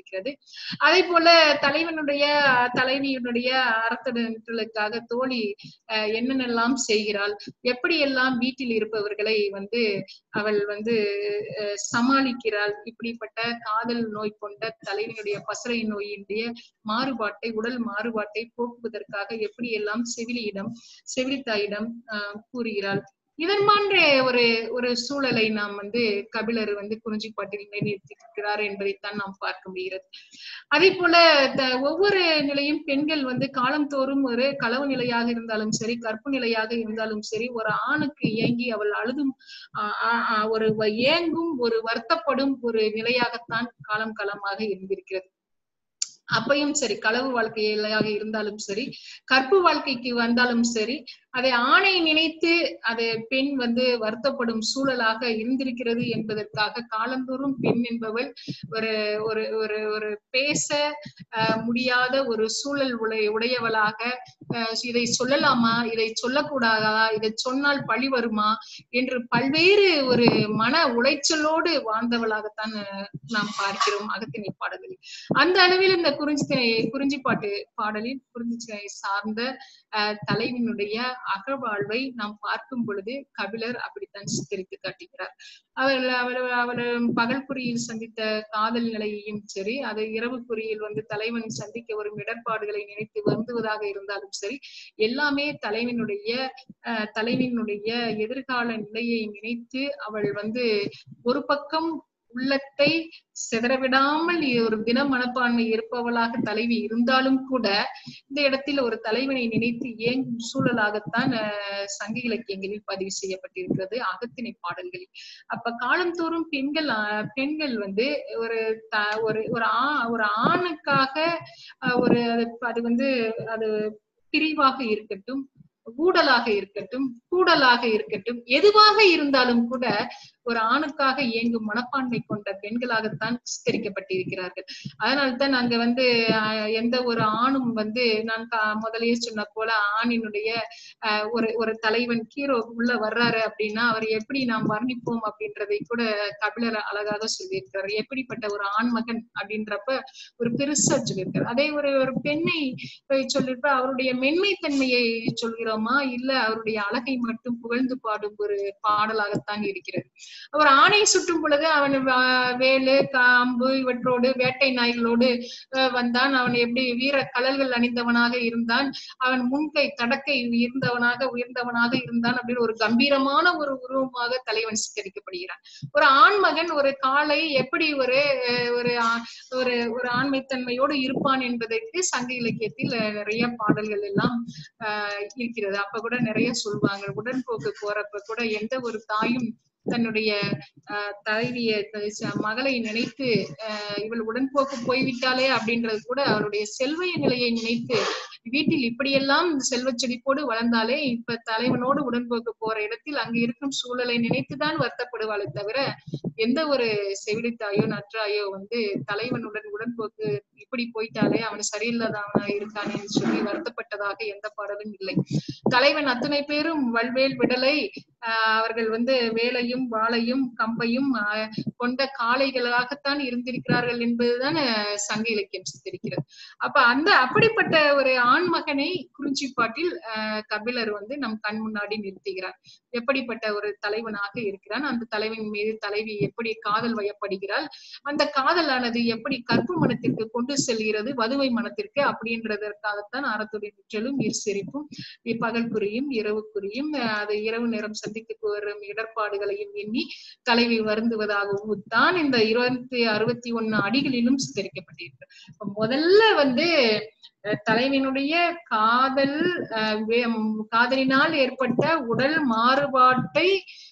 அதே போல தலைவனுடைய தலைவியினுடைய அறத்தடங்களுக்காக தோழி அஹ், என்னென்னலாம் செய்கிறாள் எப்படி எல்லாம் வீட்டில் இருப்பவர்களை வந்து அவள் வந்து அஹ், சமாளிக்கிறாள் இப்படிப்பட்ட காதல் நோய் கொண்ட தலைவனுடைய பசறை நோயினுடைய மாறுபாட்டை உடல் மாறுபாட்டை போக்குவதற்காக எப்படி எல்லாம் செவிலியிடம் செவிலித்தாயிடம் ஆஹ் கூறுகிறாள் இதன் போன்ற ஒரு ஒரு சூழலை நாம் வந்து கபிலர் வந்து குறிஞ்சிப்பாட்டில் நிலைநிறுத்தியிருக்கிறார் என்பதைத்தான் நாம் பார்க்க முடிகிறது அதே போல த- ஒவ்வொரு நிலையும் பெண்கள் வந்து காலந்தோறும் ஒரு களவு நிலையாக இருந்தாலும் சரி கற்பு நிலையாக இருந்தாலும் சரி ஒரு ஆணுக்கு ஏங்கி அவள் அழுதும் ஆஹ் ஆஹ் ஆஹ் ஒரு வ- ஏங்கும் ஒரு வருத்தப்படும் ஒரு நிலையாகத்தான் காலம் காலமாக இருந்திருக்கிறது அப்பையும் சரி களவு வாழ்க்கையாக இருந்தாலும் சரி கற்பு வாழ்க்கைக்கு வந்தாலும் சரி அதை ஆணை நினைத்து அது பெண் வந்து வருத்தப்படும் சூழலாக இருந்திருக்கிறது என்பதற்காக காலந்தோறும் பெண் என்பவள் ஒரு ஒரு ஒரு ஒரு பேச அஹ், முடியாத ஒரு சூழல் உடைய உடையவளாக அஹ், இதை சொல்லலாமா இதை சொல்லக்கூடாதா இதை சொன்னால் பழி வருமா என்று பல்வேறு ஒரு மன உளைச்சலோடு வாழ்ந்தவளாகத்தான் அஹ், நாம் பார்க்கிறோம் அகத்திணை பாடல்களில் அந்த அளவில் இந்த குறிஞ்சி குறிஞ்சிப்பாட்டு பாடலில் குறிஞ்சித்திணை சார்ந்த அஹ், தலைவினுடைய அகவாழ்வை நாம் பார்க்கும் பொழுது கபிலர் அப்படித்தான் சித்தரித்து காட்டுகிறார் அவர் அவர் அவர் பகல் குறியில் சந்தித்த காதல் நிலையையும் சரி அது இரவு குறியில் வந்து தலைவன் சந்திக்க வரும் இடர்பாடுகளை நினைத்து வருந்துவதாக இருந்தாலும் சரி எல்லாமே தலைவனுடைய அஹ், தலைவனுடைய எதிர்கால நிலையை நினைத்து அவள் வந்து ஒரு பக்கம் உள்ளத்தை சிதறவிடாமல் ஒரு தின மனப்பான்மை இருப்பவளாக தலைவி இருந்தாலும் கூட இந்த இடத்தில் ஒரு தலைவனை நினைத்து ஏங்கும் சூழலாகத்தான் அஹ், சங்க இலக்கியங்களில் பதிவு செய்யப்பட்டிருக்கிறது அகத்திணை பாடல்களில் அப்ப காலந்தோறும் பெண்கள் அஹ், பெண்கள் வந்து ஒரு த- ஒரு ஒரு ஆ ஒரு ஆணுக்காக அஹ், ஒரு அது அது வந்து அது பிரிவாக இருக்கட்டும் ஊடலாக இருக்கட்டும் கூடலாக இருக்கட்டும் எதுவாக இருந்தாலும் கூட ஒரு ஆணுக்காக இயங்கும் மனப்பான்மை கொண்ட பெண்களாகத்தான் சித்தரிக்கப்பட்டிருக்கிறார்கள் அதனால்தான் அங்க வந்து ஆஹ், எந்த ஒரு ஆணும் வந்து நான் கா- முதல்லயே சொன்ன போல ஆணினுடைய ஆஹ், ஒரு ஒரு தலைவன் ஹீரோ உள்ள வர்றாரு அப்படின்னா அவர் எப்படி நாம் வர்ணிப்போம் அப்படின்றதை கூட கபிலர் அழகாக சொல்லியிருக்கிறார் எப்படிப்பட்ட ஒரு ஆண்மகன் அப்படின்றப்ப ஒரு பெருசா சொல்லியிருக்காரு அதே ஒரு ஒரு பெண்ணை அஹ், சொல்லிருப்ப அவருடைய மென்மைத்தன்மையை சொல்கிறோமா இல்ல அவருடைய அழகை மட்டும் புகழ்ந்து பாடும் ஒரு பாடலாகத்தான் இருக்கிறது அவர் ஆணை சுட்டும் பொழுது அவன் வ- வேலு காம்பு இவற்றோடு வேட்டை நாய்களோடு அஹ், வந்தான் அவன் எப்படி வீர கழல்கள் அணிந்தவனாக இருந்தான் அவன் முன்கை தடக்கை உயர்ந்தவனாக உயர்ந்தவனாக இருந்தான் அப்படின்னு ஒரு கம்பீரமான ஒரு உருவமாக தலைவன் சித்தரிக்கப்படுகிறான் ஒரு ஆண்மகன் ஒரு காலை எப்படி ஒரு அஹ், ஒரு ஆ- ஒரு ஒரு ஆண்மைத்தன்மையோடு இருப்பான் என்பதற்கு சங்க இலக்கியத்தில் அஹ், நிறைய பாடல்கள் எல்லாம் ஆஹ் இருக்கிறது அப்ப கூட நிறைய சொல்லுவாங்க உடன்போக்கு போறப்ப கூட எந்த ஒரு தாயும் தன்னுடைய ஆஹ் தலைவிய த- ச- மகளை நினைத்து ஆஹ் இவள் உடன்போக்கு போய்விட்டாளே அப்படின்றது கூட அவருடைய செல்வ நிலையை நினைத்து வீட்டில் இப்படியெல்லாம் செல்வச் செழிப்போடு வளர்ந்தாலே இப்ப தலைவனோடு உடன்போக்கு போற இடத்தில் அங்கு இருக்கும் சூழலை நினைத்துதான் வருத்தப்படுவாளே தவிர எந்த ஒரு செவிலித்தாயோ நற்றாயோ வந்து தலைவனுடன் உடன்போக்கு இப்படி போயிட்டாலே அவன் சரியில்லாதவனா இருக்கானேன்னு சொல்லி வருத்தப்பட்டதாக எந்த பாடலும் இல்லை தலைவன் அத்தனை பேரும் வல்வேல் விடலை ஆஹ் அவர்கள் வந்து வேலையும் வாளையும் கம்பையும் ஆஹ் கொண்ட காளைகளாகத்தான் இருந்திருக்கிறார்கள் என்பதுதான் ஆஹ் சங்க இலக்கியம் சித்தரிக்கிறது அப்ப அந்த அப்படிப்பட்ட ஒரு ஆண்மகனை குறிஞ்சிப்பாட்டில் ஆஹ் கபிலர் வந்து நம் கண் முன்னாடி நிறுத்துகிறார் எப்படிப்பட்ட ஒரு தலைவனாக இருக்கிறான் அந்த தலைவன் மீது தலைவி எப்படி காதல் வயப்படுகிறாள் அந்த காதலானது எப்படி கற்பு மனத்திற்கு கொண்டு செல்கிறது வதுவை மனத்திற்கு அப்படின்றதற்காகத்தான் அறத்துடைய நிற்றலும் நீர் சிரிப்பும் பகல் குறியும் இரவு குறியும் அஹ் அது இரவு நேரம் சந்தித்து வரும் இடர்பாடுகளையும் எண்ணி தலைவி வருந்துவதாகவும் தான் இந்த இருபத்தி அறுபத்தி ஒண்ணு அடிகளிலும் சித்தரிக்கப்பட்டிருக்கு இப்ப முதல்ல வந்து அஹ் தலைவனுடைய காதல் அஹ் வே- ம், காதலினால் ஏற்பட்ட உடல் மாறுபாட்டை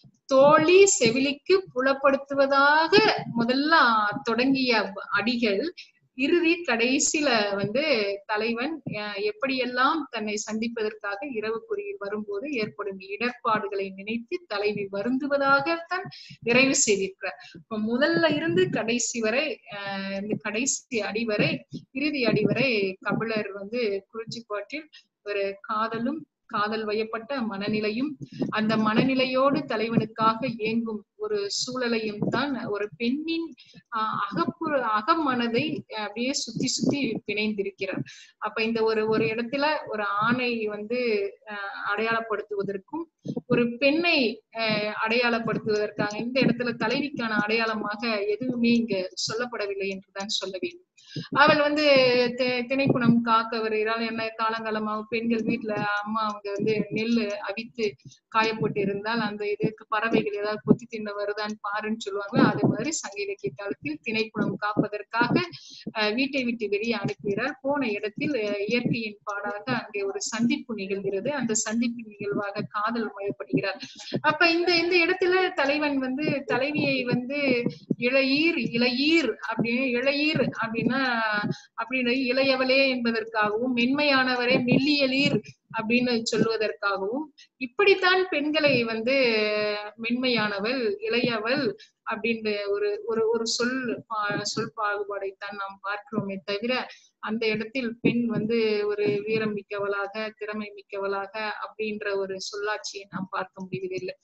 தோழி செவிலிக்கு புலப்படுத்துவதாக முதல்ல தொடங்கிய அடிகள் இறுதி கடைசியில வந்து தலைவன் அஹ், எப்படியெல்லாம் தன்னை சந்திப்பதற்காக இரவு குறியில் வரும்போது ஏற்படும் இடர்பாடுகளை நினைத்து தலைவி வருந்துவதாகத்தான் நிறைவு செய்திருக்கிறார் இப்ப முதல்ல இருந்து கடைசி வரை அஹ், இந்த கடைசி அடி வரை இறுதி அடி வரை கபிலர் வந்து குறிஞ்சிப்பாட்டில் ஒரு காதலும் காதல் வயப்பட்ட மனநிலையும் அந்த மனநிலையோடு தலைவனுக்காக இயங்கும் ஒரு சூழலையும் தான் ஒரு பெண்ணின் ஆஹ் அகப்புற அகமனதை அப்படியே சுத்தி சுத்தி பிணைந்திருக்கிறார் அப்ப இந்த ஒரு ஒரு இடத்துல ஒரு ஆணை வந்து ஆஹ் அடையாளப்படுத்துவதற்கும் ஒரு பெண்ணை ஆஹ் அடையாளப்படுத்துவதற்காக இந்த இடத்துல தலைவிக்கான அடையாளமாக எதுவுமே இங்க சொல்லப்படவில்லை என்றுதான் சொல்ல வேண்டும் அவள் வந்து தி- திணைக்குணம் காக்க வருகிறாள் என்ன காலங்காலமாக பெண்கள் வீட்டுல அம்மா அவங்க வந்து நெல் அவித்து காயப்போட்டு இருந்தால் அந்த இதுக்கு பறவைகள் ஏதாவது கொத்தி தின்ன வருதான்னு பாருன்னு சொல்லுவாங்க அதே மாதிரி சங்க இலக்கிய காலத்தில் திணைக்குணம் காப்பதற்காக அஹ், வீட்டை விட்டு வெளியே அனுப்புகிறார் போன இடத்தில் அஹ், இயற்கையின் பாடாக அங்கே ஒரு சந்திப்பு நிகழ்கிறது அந்த சந்திப்பு நிகழ்வாக காதல் மயப்படுகிறார் அப்ப இந்த இந்த இடத்துல தலைவன் வந்து தலைவியை வந்து இளையீர் இளையீர் அப்படின்னு இளையீர் அப்படின்னா அப்படின்னு இளையவளே என்பதற்காகவும் மென்மையானவரே மெல்லியலீர் அப்படின்னு சொல்வதற்காகவும் இப்படித்தான் பெண்களை வந்து மென்மையானவள் இளையவள் அப்படின்ற ஒரு ஒரு ஒரு சொல் பா- சொல் பாகுபாடைத்தான் நாம் பார்க்கிறோமே தவிர அந்த இடத்தில் பெண் வந்து ஒரு வீரம் மிக்கவளாக திறமை மிக்கவளாக அப்படின்ற ஒரு சொல்லாட்சியை நாம் பார்க்க முடிவதில்லை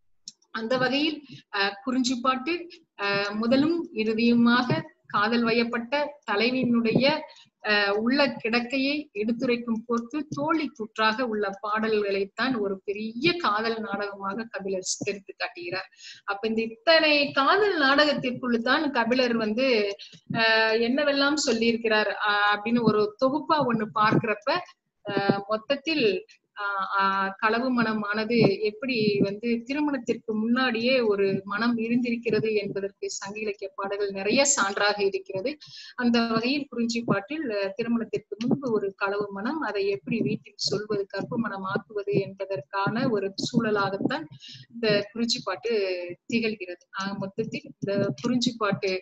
அந்த வகையில் அஹ், குறிஞ்சிப்பாட்டு அஹ், முதலும் இறுதியுமாக காதல் வயப்பட்ட தலைவியினுடைய அஹ், உள்ள கிடக்கையை எடுத்துரைக்கும் பொறுத்து தோழி கூற்றாக உள்ள பாடல்களைத்தான் ஒரு பெரிய காதல் நாடகமாக கபிலர் சித்தரித்து காட்டுகிறார் அப்ப இந்த இத்தனை காதல் நாடகத்திற்குள் தான் கபிலர் வந்து அஹ், என்னவெல்லாம் சொல்லியிருக்கிறார் அஹ், அப்படின்னு ஒரு தொகுப்பா ஒண்ணு பார்க்கிறப்ப அஹ், மொத்தத்தில் ஆஹ் ஆஹ் களவு மனமானது எப்படி வந்து திருமணத்திற்கு முன்னாடியே ஒரு மனம் இருந்திருக்கிறது என்பதற்கு சங்க இலக்கிய பாடல்கள் நிறைய சான்றாக இருக்கிறது அந்த வகையில் குறிஞ்சி பாட்டில் அஹ், திருமணத்திற்கு முன்பு ஒரு களவு மனம் அதை எப்படி வீட்டில் சொல்வது கற்பு மனம் ஆக்குவது என்பதற்கான ஒரு சூழலாகத்தான் இந்த குறிஞ்சி பாட்டு திகழ்கிறது ஆக மொத்தத்தில் இந்த குறிஞ்சி பாட்டு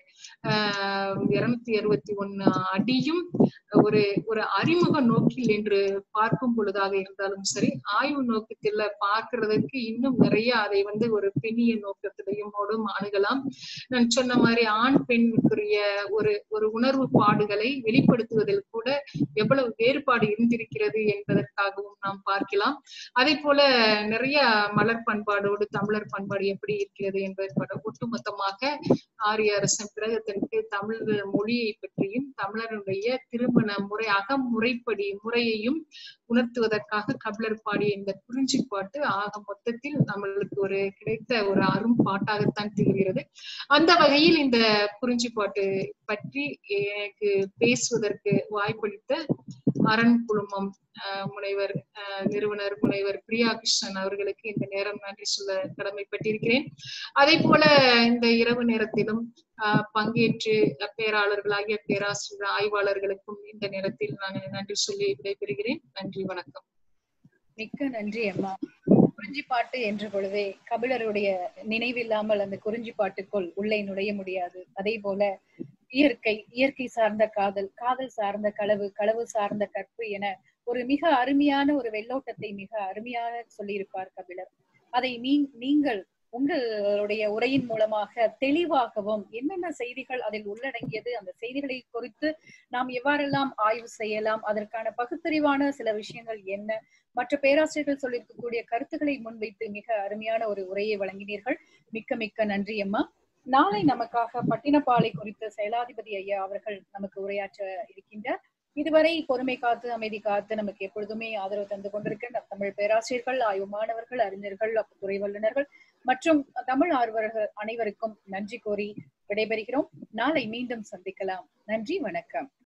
ஆஹ் இருநூத்தி அறுபத்தி ஒண்ணு அடியும் ஒரு ஒரு அறிமுக நோக்கில் என்று பார்க்கும் பொழுதாக இருந்தாலும் சரி ஆய்வு நோக்கத்துல பார்க்கிறதுக்கு இன்னும் நிறைய அதை வந்து ஒரு பெண்ணிய நோக்கத்திலையும் ஓடும் அணுகலாம் நான் சொன்ன மாதிரி ஆண் பெண்ணுக்குரிய ஒரு ஒரு உணர்வு பாடுகளை வெளிப்படுத்துவதில் கூட எவ்வளவு வேறுபாடு இருந்திருக்கிறது என்பதற்காகவும் நாம் பார்க்கலாம் அதே போல நிறைய மலர் பண்பாடோடு தமிழர் பண்பாடு எப்படி இருக்கிறது என்பதற்கான ஒட்டுமொத்தமாக ஆரிய அரசன் பிறகத்திற்கு தமிழ் மொழியை பற்றியும் தமிழருடைய திருமண முறை அகமுறைப்படி முறையையும் உணர்த்துவதற்காக கபிலர் பாடிய இந்த குறிஞ்சி பாட்டு ஆக மொத்தத்தில் நம்மளுக்கு ஒரு கிடைத்த ஒரு அரும் பாட்டாகத்தான் திகழ்கிறது அந்த வகையில் இந்த குறிஞ்சி பாட்டு பற்றி எனக்கு பேசுவதற்கு வாய்ப்பளித்த அரண் குழுமம் ஆஹ் முனைவர் ஆஹ் நிறுவனர் முனைவர் பிரியா கிருஷ்ணன் அவர்களுக்கு இந்த நேரம் நன்றி சொல்ல கடமைப்பட்டிருக்கிறேன் அதே போல இந்த இரவு நேரத்திலும் ஆஹ் பங்கேற்று பேராளர்களாகிய பேராசிரியர் ஆய்வாளர்களுக்கும் இந்த நேரத்தில் நான் நன்றி சொல்லி விடைபெறுகிறேன் நன்றி வணக்கம் மிக்க நன்றி அம்மா குறிஞ்சி பாட்டு என்ற பொழுதே கபிலருடைய நினைவில்லாமல் அந்த குறிஞ்சி பாட்டுக்குள் உள்ளே நுழைய முடியாது அதே போல இயற்கை இயற்கை சார்ந்த காதல் காதல் சார்ந்த களவு களவு சார்ந்த கற்பு என ஒரு மிக அருமையான ஒரு வெள்ளோட்டத்தை மிக அருமையாக சொல்லியிருப்பார் கபிலர் அதை நீ நீங்கள் உங்களுடைய உரையின் மூலமாக தெளிவாகவும் என்னென்ன செய்திகள் அதில் உள்ளடங்கியது அந்த செய்திகளை குறித்து நாம் எவ்வாறெல்லாம் ஆய்வு செய்யலாம் அதற்கான பகுத்தறிவான சில விஷயங்கள் என்ன மற்ற பேராசிரியர்கள் சொல்லியிருக்கக்கூடிய கருத்துக்களை முன்வைத்து மிக அருமையான ஒரு உரையை வழங்கினீர்கள் மிக்க மிக்க நன்றி அம்மா நாளை நமக்காக பட்டினப்பாலை குறித்த செயலாதிபதி ஐயா அவர்கள் நமக்கு உரையாற்ற இருக்கின்றார் இதுவரை பொறுமை காத்து அமைதி காத்து நமக்கு எப்பொழுதுமே ஆதரவு தந்து கொண்டிருக்கின்ற தமிழ் பேராசிரியர்கள் ஆய்வு மாணவர்கள் அறிஞர்கள் துறை வல்லுநர்கள் மற்றும் தமிழ் ஆர்வலர்கள் அனைவருக்கும் நன்றி கூறி விடைபெறுகிறோம் நாளை மீண்டும் சந்திக்கலாம் நன்றி வணக்கம்